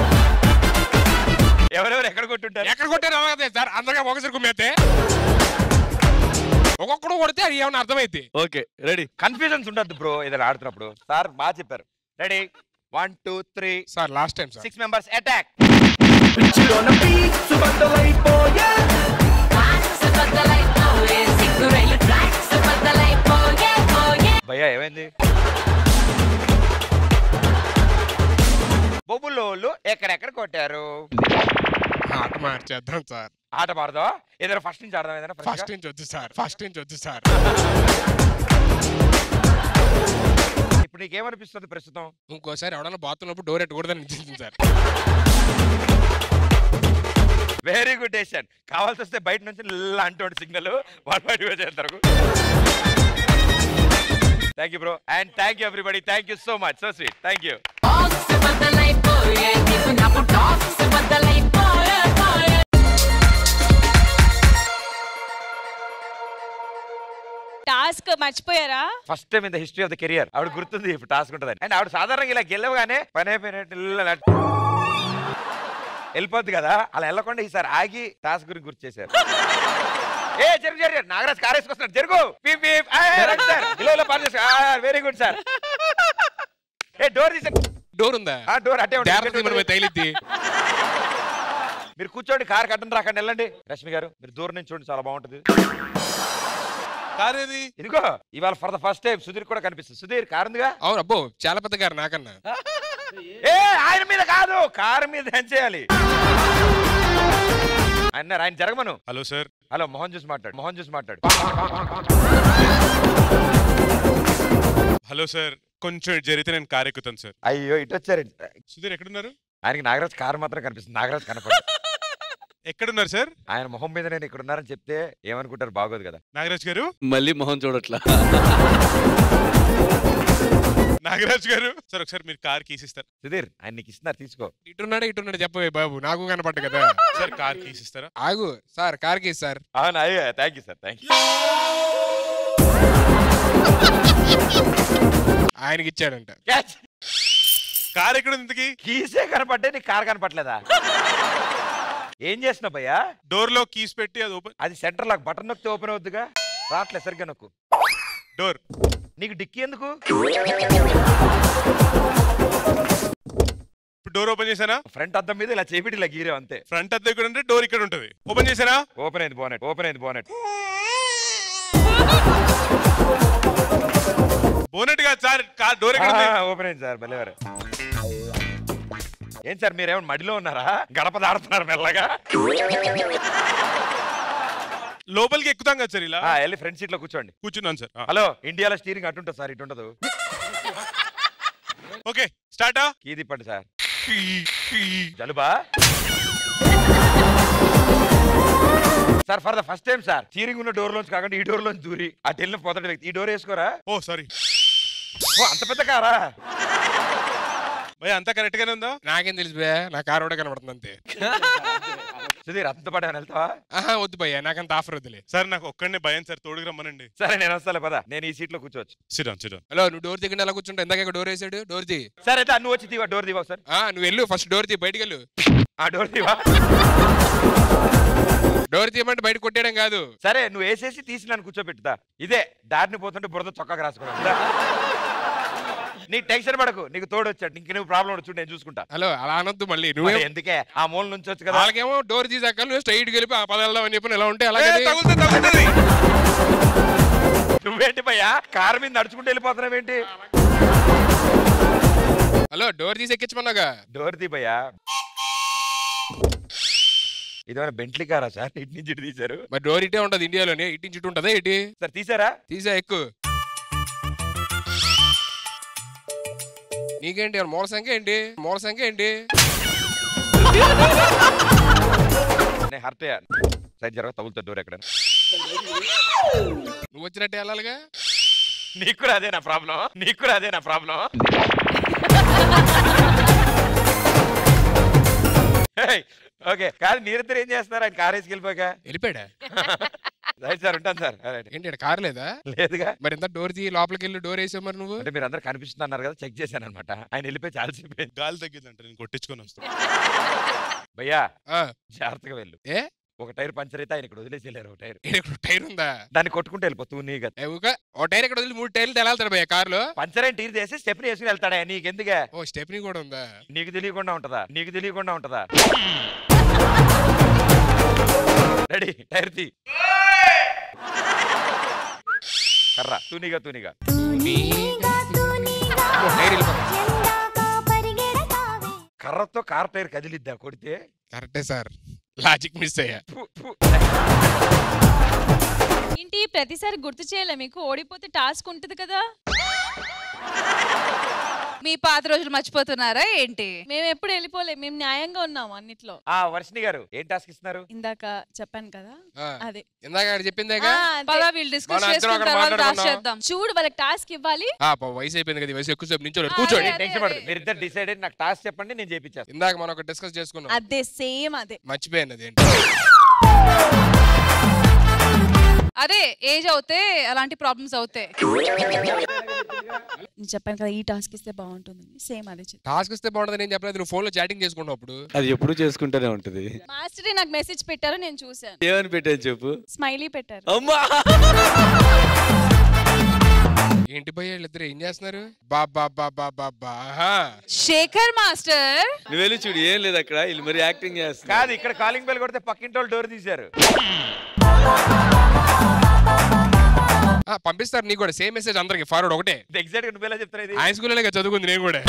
ఎవరెవరు ఎక్కడ కొట్టుంటారు ఎక్కడ కొట్టారు అలాగే సార్ అందరిగా ఒకసారి కుమ్మేస్తే ఒక్కొక్కడు కొడితే అది ఏమన్నా అర్థమైంది ఓకే రెడీ కన్ఫ్యూజన్స్ ఉండద్దు బ్రో ఏదైనా ఆడుతున్నప్పుడు సార్ బాగా చెప్పారు ready one two three sir last time sir six members attack భయ్యా ఏమైంది బొబ్బులోళ్ళు ఎక్కడెక్కడ కొట్టారు ఆట మార్చేద్దాం సార్ ఆట మారదా ఏదైనా ఫస్ట్ నుంచి ఆడదాం ఏదైనా ఫస్ట్ నుంచి వద్దు సార్ ఫస్ట్ నుంచి వద్దు సార్ ఇప్పుడు నీకేమనిపిస్తుంది ప్రస్తుతం ఇంకోసారి ఎవడన్నా బాత్రూమ్ డోర్ ఎట్టకూడదని నిశ్చించింది సార్ వెరీ గుడ్ డెసిషన్ కావాల్సి వస్తే బయట నుంచి ఇలా అంటోండి సిగ్నల్ వాళ్ళు బయట చేస్తారు thank you bro and thank you everybody thank you so much so sweet thank you task మర్చిపోయారా first time in the history of the career ఆవిడ గుర్తుంది ఇప్పుడు టాస్క్ ఉంటుంది అండ్ ఆవిడ సాధారణంగా ఇలా గెలవగానే పని అయిపోయినట్టు ఇలా నట్- వెళ్ళిపోద్ది కదా అలా వెళ్ళకుండా ఈసారి ఆగి టాస్క్ గురించి గుర్తు చేశారు ఏ జరుగు జరుగు నాగరాజ్ కార్ వేసుకొస్తున్నాడు జరుగు పీప్ పీప్ సార్ ఇలా ఇలా పాస్ వెరీ గుడ్ సార్ ఏ డోర్ తీసే డోర్ ఉందా ఆ డోర్ అట్టే ఉంటుంది. జాగ్రత్త మనం తగిలిద్ది మీరు కూర్చోండి కార్ కట్టండి రాకండి వెళ్ళండి రష్మి గారు మీరు దూరం నుంచి చూడండి చాలా బాగుంటుంది కార్ ఏది ఇదిగో ఇవాళ for the first time Sudheer కూడా కనిపిస్తుంది సుధీర్ కార్ ఉందిగా అవును అబ్బో చాలా పెద్ద గారు నాకన్నా ఏ ఆయన మీద కాదు కారు మీద ఏం చేయాలి ఆయన ఆయన జరగమను హలో సార్ హలో మోహన్ చూసి మాట్లాడు మోహన్ చూసి మాట్లాడు హలో సార్ కొంచెం ఇటు జరిగితే నేను కార్ ఎక్కుతాను సార్ అయ్యో ఇటు వచ్చారు సుధీర్ ఎక్కడున్నారు ఆయనకి నాగరాజ్ కారు మాత్రం కనిపిస్తుంది నాగరాజ్ కనపడు ఎక్కడున్నారు సార్ ఆయన మొహం మీద నేను ఇక్కడ ఉన్నారని చెప్తే ఏమనుకుంటారు బాగోదు కదా నాగరాజ్ గారు మళ్ళీ మొహం చూడట్లా నాగరాజ్ గారు సార్ ఒకసారి మీరు కార్ కీస్ ఇస్తారు సుధీర్ ఆయన నీకు ఇస్తున్నారు తీసుకో ఇటున్నాడు ఇటున్నాడు చెప్పవే బాబు నాకు కనపడ్డ కదా సార్ కార్ కీస్ ఇస్తారా ఆగు సార్ కార్ కేసు సార్ అవునా అయ్యో thank you sir thank you ఆయనకి ఇచ్చాడంట కార్ ఎక్కడ ఉంది ఇంతకీ కీసే కనపడ్డే నీకు కార్ కనపట్లేదా ఏం చేస్తున్నావు భయ్యా డోర్ లో కీస్ పెట్టి అది ఓపెన్ అది సెంటర్ లాక్ బటన్ నొక్కితే ఓపెన్ అవుద్దిగా రావట్లే సరిగ్గా నొక్కు డోర్ నీకు డిక్కీ ఎందుకు ఇప్పుడు డోర్ ఓపెన్ చేశానా ఫ్రంట్ అద్దం మీద ఇలా చేపిటి ఇలా గీరే అంతే ఫ్రంట్ అద్దం ఇక్కడ ఉంటే డోర్ ఇక్కడ ఉంటది ఓపెన్ చేశానా ఓపెన్ అయింది బోనెట్ ఓపెన్ అయింది బోనెట్ బోనెట్ కాదు సార్ కార్ డోర్ ఎక్కడ ఉంది ఓపెన్ అయింది సార్ భలేవారు ఏం సార్ మీరేమన్నా మడిలో ఉన్నారా గడప దాడుతున్నారు మెల్లగా లోపలికి ఎక్కుతాం కదా సార్ ఇలా ఆ, వెళ్ళి ఫ్రంట్ సీట్ లో కూర్చోండి కూర్చున్నాను సార్ ఆ. హలో ఇండియాలో స్టీరింగ్ అటుంటుంది సార్ ఇటు ఉండదు ఓకే స్టార్టా కీ తిప్పండి సార్ జలుబా sir for the first time sir steering ఉన్న డోర్ లోంచి కాకుండా ఈ డోర్ లోంచి దూరి అటు వెళ్ళిన పొదటి వ్యక్తి ఈ డోర్ వేసుకోరా ఓ సారీ ఓ అంత పెద్ద కారా భయ అంతా కరెక్ట్ గానే ఉందా నాకేం తెలుసు బే నా కారు కూడా కనబడుతుంది అంతే సుధీర్ అంత పాటు ఏమైనా వెళ్తావా ఆహా వద్దు భయ్యా నాకంత ఆఫర్ వద్దులే సార్ నాకు ఒక్కడనే భయం సార్ తోడుకు రమ్మనండి సరే నేను వస్తాలే పద నేను ఈ సీట్ లో కూర్చోవచ్చు సిరాన్ సిరాన్ హలో నువ్వు డోర్ దిగండి అలా కూర్చుంటా ఇందాక డోర్ వేసాడు డోర్ తీ సరే అయితే నువ్వు వచ్చి తీవా డోర్ తీవా సార్ ఆ నువ్వు వెళ్ళు ఫస్ట్ డోర్ తీ బయటికి వెళ్ళు ఆ డోర్ తీవా డోర్ తీయమంటే బయట కొట్టేయడం కాదు సరే నువ్వు వేసేసి తీసి నన్ను కూర్చోబెట్టుదా ఇదే దారిని పోతుంటే బురద చొక్కాకు రాసుకున్నా నీకు టెన్షన్ పడకు నీకు తోడు వచ్చాడు ఇంక నువ్వు ప్రాబ్లం వచ్చి నేను చూసుకుంటా హలో అలా అనొద్దు మళ్ళీ నువ్వే మరి ఎందుకే ఆ మూల నుంచి వచ్చు కదా వాళ్ళకేమో డోర్ తీసాక నువ్వు స్ట్రైట్ వెళ్ళి ఆ పదాల్లో అని చెప్పి ఇలా ఉంటే ఏ, అలాగే తగులుతుంది తగులుతుంది నువ్వేంటి భయ్యా కారు మీద నడుచుకుంటూ వెళ్ళిపోతున్నావేంటి హలో డోర్ తీసి ఎక్కించమన్నాగా డోర్ తీ భయ్యా ఇదేమైనా బెంట్లీ కారా సార్ ఇటు నుంచి ఇటు తీశారు మరి డోర్ ఇటే ఉంటది ఇండియాలోనే ఇటు నుంచి ఇటు ఉంటదా ఇటు సార్ తీసారా తీసా ఎక్కువ నీకేంటి ఏమన్నా మూల సంఖ్య ఏంటి మూల సంఖ్య ఏంటి నేను హర్ట్ అయ్యా సైడ్ జరగ తగులుతా డోర్ ఎక్కడ నువ్వు వచ్చినట్టే వెళ్ళాలిగా నీకు కూడా అదే నా ప్రాబ్లం నీకు కూడా అదే నా ప్రాబ్లం ఓకే కాదు మీరిద్దరు ఏం చేస్తున్నారు ఆయన కార్ వేసుకెళ్ళిపోయాక వెళ్ళిపోయాడా రైట్ సార్ ఉంటాను సార్ Alright. ఏంటి ఈడ కారు లేదా లేదుగా మరి ఎంత డోర్ తీ లోపలికి వెళ్ళి డోర్ వేసావు మరి నువ్వు అంటే మీరు అందరు కనిపిస్తున్నారు కదా చెక్ చేశాను అనమాట ఆయన వెళ్ళిపోయి చాలా సేపు అయింది. గాలి తగ్గిందంట నేను కొట్టించుకొని వస్తాను భయ్యా ఆ, జాగ్రత్తగా వెళ్ళు ఏ ఒక టైర్ పంచర్ అయితే ఆయన ఇక్కడ వదిలేసి వెళ్ళారు ఒక టైర్ ఈడ ఇక్కడ టైర్ ఉందా దాన్ని కొట్టుకుంటూ వెళ్ళిపోతూ నీగా ఏ ఊక ఓ టైర్ ఇక్కడ వదిలి మూడు టైర్లు తెలాలుతాడు భయ్య కారులో పంచర్ అయిన టీర్ చేసి స్టెప్ని వేసుకుని వెళ్తాడా నీకెందుకే ఓ స్టెప్ని కూడా ఉందా నీకు తెలియకుండా ఉంటదా నీకు తెలియకుండా ఉంటదా రెడీ టైర్ తీ కర్ర తూనిగా తూనిగా ఓ, టైర్ వెళ్ళిపోతుంది కర్రతో కార్ టైర్ కదిలిద్దా కొడితే కరెక్టే సార్ లాజిక్ మిస్ అయ్యా ఫు, ఫు. ఏంటి ప్రతిసారి గుర్తు చేయలే మీకు ఓడిపోతే టాస్క్ ఉంటుంది కదా మీ పాత రోజులు మర్చిపోతున్నారా ఏంటి మేము ఎప్పుడు వెళ్ళిపోలే మేము న్యాయంగా ఉన్నాము అన్నిట్లో ఆ వర్షిని గారు ఏం టాస్క్ ఇస్తున్నారు ఇందాక చెప్పాను కదా ఆ, అదే ఇందాక ఆడ చెప్పిందేగా ఆ, అదే. పదా వీళ్ళు డిస్కస్ మనం అందరం చేసుకున్న అక్కడ తర్వాత టాస్క్ మాట్లాడుకుందాం. చేద్దాం చూడు వాళ్ళకి టాస్క్ ఇవ్వాలి ఆ, పాపం వయసు అయిపోయింది కదా ఈ వయసు ఎక్కువసేపు నించోలేదు ఆ, కూర్చోండి అదే, టెన్షన్ అదే. పడదు మీరు ఇద్దరు డిసైడ్ అయ్యి నాకు టాస్క్ చెప్పండి నేను చేపించేస్తాను ఇందాక మనం ఒక డిస్కస్ చేసుకున్నాం అదే సేమ్ అదే మర్చిపోయాను అదేంటి అదే ఏజ్ అవుతే అలాంటి ప్రాబ్లమ్స్ అవుతాయి నేను చెప్పాను కదా ఈ టాస్క్ ఇస్తే బాగుంటుంది సేమ్ అదే చెప్పు టాస్క్ ఇస్తే బాగుంటుంది నేను చెప్పలేదు నువ్వు ఫోన్ లో చాటింగ్ చేసుకుంటావు అప్పుడు అది ఎప్పుడు చేసుకుంటూనే ఉంటది మాస్టర్ నాకు మెసేజ్ పెట్టారు నేను చూశాను ఏమని పెట్టాను చెప్పు స్మైలీ పెట్టారు అమ్మా ఏంటి భయ్య వీళ్ళిద్దరు ఏం చేస్తున్నారు బాబా బాబా బాబా ఆహా. శేఖర్ మాస్టర్ నువ్వు వెళ్ళి చూడు ఏం లేదు అక్కడ వీళ్ళు మరి యాక్టింగ్ చేస్తా కాదు ఇక్కడ కాలింగ్ బెల్ కొడితే పక్కింటి వాళ్ళు డోర్ తీశారు ఆ, పంపిస్తారు నీకు కూడా సేమ్ మెసేజ్ అందరికి ఫార్వర్డ్ ఒకటే ఎగ్జాక్ట్ గా నువ్వెలా చెప్తారు ఇది హై స్కూల్ చదువుకుంది నేను కూడా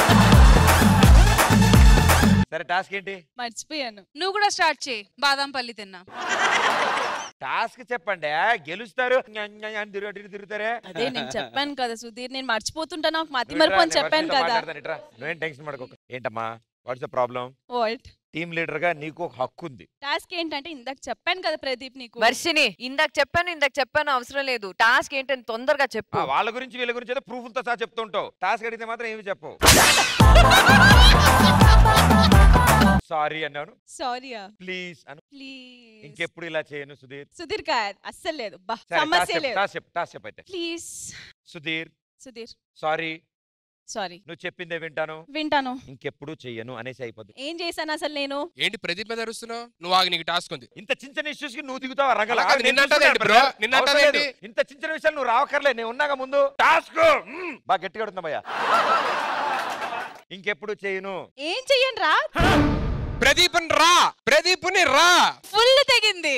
సరే టాస్క్ ఏంటి మర్చిపోయాను నువ్వు కూడా స్టార్ట్ చేయి బాదం పల్లి తిన్నా టాస్క్ చెప్పండి గెలుస్తారు ఞ, ఞ, ఞ అని తిరుగు- అటు ఇటు తిరుగుతారే అదే నేను చెప్పాను కదా సుధీర్ నేను మర్చిపోతుంటా నాకు మతి నువ్వు మరపు ఇట్రా, అని నేను చెప్పాను వర్షంతో కదా మాట్లాడతాను, ఇట్రా. నువ్వేం టెన్షన్ పడకు ఏంటమ్మా what's the problem what team leader గా నీకు ఒక హక్కు ఉంది టాస్క్ ఏంటంటే ఇందాక చెప్పాను కదా ప్రదీప్ నీకు వర్షిని ఇందాక చెప్పాను ఇందాక చెప్పాను అవసరం లేదు టాస్క్ ఏంటని తొందరగా చెప్పు ఆ, వాళ్ళ గురించి వీళ్ళ గురించి ఏదో ప్రూఫ్లతో సహా చెప్తుంటావు టాస్క్ అడిగితే మాత్రం ఏమి చెప్పవు సారీ అన్నాను సారీయా ప్లీజ్ అను ప్లీజ్ ఇంకెప్పుడు ఇలా చేయను సుధీర్ సుధీర్ కాదు అస్సలు లేదు బా సరే, సమస్య టాస్క్ చెప్పు, లేదు టాస్క్ చెప్పు, టాస్క్ చెప్పు అయితే please Sudheer Sudheer sorry sorry నువ్వు చెప్పిందే వింటాను వింటాను ఇంకెప్పుడు చెయ్యను అనేసి అయిపోద్ది ఏం చేశాను అసలు నేను ఏంటి ప్రదీప్ మీద అరుస్తున్నావు నువ్వు ఆగి నీకు టాస్క్ ఉంది ఇంత చిన్న చిన్న ఇష్యూస్ కి నువ్వు దిగుతావా రంగల అలా కాదు, నిన్న అంటావేంటి bro? నిన్న అంటావేంటి? ఇంత చిన్న చిన్న విషయాలు నువ్వు రావక్కర్లే నేను ఉన్నాగా ముందు టాస్క్ బాగా గట్టిగా అడుగుతున్నా భయ్యా ఇంకెప్పుడు చేయను ఏం చెయ్యను రా ప్రదీప్ రా ప్రదీప్ రా ఫుల్ తెగింది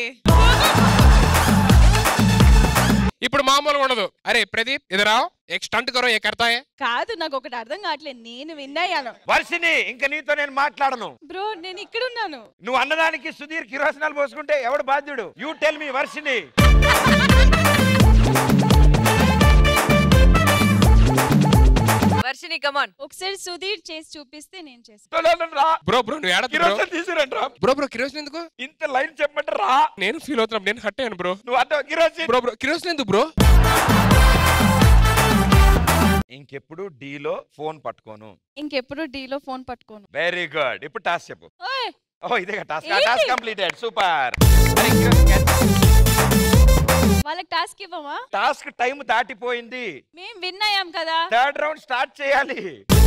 ఇప్పుడు మామూలుగా ఉండదు అరే ప్రదీప్ ఇదరా एक स्टंट करो ये करता है కాదు నాకు ఒకటి అర్థం కావట్లేదు నేను విన్నాయాను వర్షిని ఇంకా నీతో నేను మాట్లాడను బ్రో నేను ఇక్కడ ఉన్నాను నువ్వు అన్నదానికి సుధీర్ కిరోసినాలు పోసుకుంటే ఎవడు బాధ్యుడు you tell me Varshini Varshini come on ఒకసారి సుధీర్ చేసి చూపిస్తే నేను చేస్తాను రా బ్రో బ్రో నువ్వు ఏడద్దు బ్రో కిరోసిన్ తీసుకురండి రా బ్రో బ్రో కిరోసిన్ ఎందుకు ఇంత లైన్ చెప్పండి రా నేను ఫీల్ అవుతున్నా నేను హట్ అయ్యాను బ్రో నువ్వు అర్థం కిరోసిన్ బ్రో బ్రో కిరోసిన్ ఎందుకు బ్రో ఇంకెప్పుడు డీలో ఫోన్ పట్టుకోను ఇంకెప్పుడు డీలో ఫోన్ పట్టుకోను వెరీ గుడ్ ఇప్పుడు టాస్క్ చెప్పు ఓయ్ ఓ ఇదే టాస్క్ ఏంటి? టాస్క్ కంప్లీటెడ్ సూపర్ వాళ్ళకి టాస్క్ ఇవ్వమా టాస్క్ టైం దాటిపోయింది మేం విన్ అయ్యాం కదా థర్డ్ రౌండ్ స్టార్ట్ చేయాలి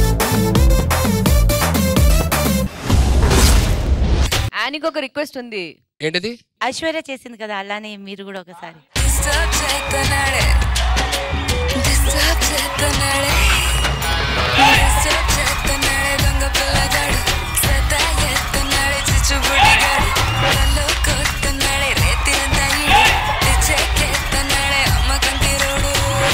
యానికి ఒక రిక్వెస్ట్ ఉంది ఏంటిది ఐశ్వర్య చేసింది కదా అలానే మీరు కూడా ఒకసారి డిస్టర్బ్ చేస్తున్నాడే డిస్టర్బ్ చేస్తున్నాడే డిస్టర్బ్ చేస్తున్నాడే దొంగ పిల్లగాడు సదా ఎత్తున్నాడే చిచ్చుబుడిగాడు కళ్ళు కొడుతున్నాడే రేతి అంతా ఈడు పిచ్చెక్కెత్తున్నాడే అమ్మ కంటిరోడు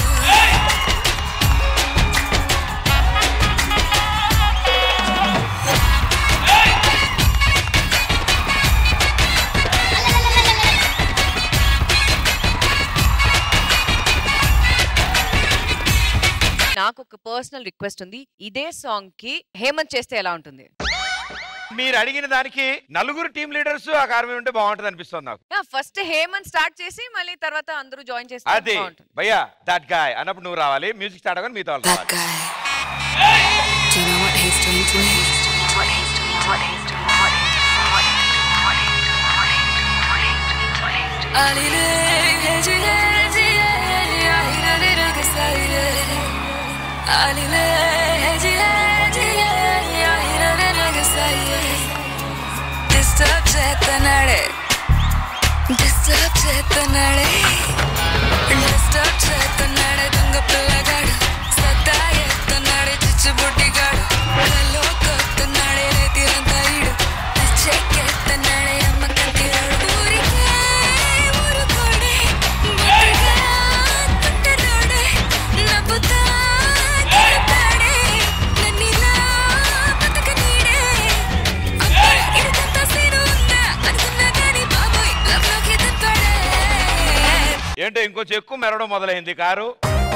నాకు ఒక పర్సనల్ రిక్వెస్ట్ ఉంది ఇదే సాంగ్ కి హేమంత్ చేస్తే ఎలా ఉంటుంది మీరు అడిగిన దానికి నలుగురు టీం లీడర్స్ ఆ కారు మీద ఉంటే బాగుంటుంది అనిపిస్తుంది నాకు ఫస్ట్ హేమంత్ స్టార్ట్ చేసి మళ్ళీ తర్వాత అందరూ జాయిన్ చేస్తే అది బాగుంటుంది భయ్యా దట్ గాయ్ అన్నప్పుడు నువ్వు రావాలి మ్యూజిక్ స్టార్ట్ అవ్వగానే మీతో వాళ్ళు రావాలి Do you know what he's doing to me? What he's doing, what he's doing, what he's doing, what he's doing, what he's doing, what he's doing, what he's doing, what he's doing. Alile, heji, heji, ahirale ragasaire. Alile, heji, heji, ahirale ragasaire. Disturb చేస్తున్నాడే Disturb చేస్తున్నాడే Disturb చేస్తున్నాడే దొంగ పిల్లగాడు సత్తా ఎత్తున్నాడే చిచ్చుబుడ్డిగాడు కల్లో కొత్తున్నాడే రేతిరంతా ఈడు పిచ్చెక్కెత్తన్నాడే అమ్మ కంటిరాడు ఊరికే ఊరుకోడే బుద్ధిగా తుంటరోడే నవ్వుతా గెలుతాడే నన్నిలా బతకనీడే అబ్బా ఇదంతా సీను ఉందా అనుకున్నా కానీ బాబోయ్ లవ్లోకి దింపాడే ఏంటో ఇంకొంచెం ఎక్కువ మెరవడం మొదలైంది కారు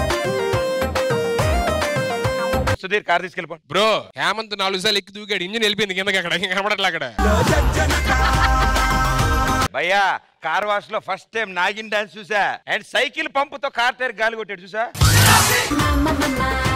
సుధీర్ కార్ తీసుకెళ్ళిపోండి బ్రో హేమంత్ నాలుగు సార్లు ఎక్కి దూకాడు ఇంజిన్ వెళ్ళిపోయింది కిందకి అక్కడ ఇంకా కనబడట్లే అక్కడ భయ్యా కార్ వాష్ లో ఫస్ట్ టైం నాగిన్ డాన్స్ చూసా అండ్ సైకిల్ పంపుతో కార్ టైర్ గాలి కొట్టాడు చూసా Mama, mama,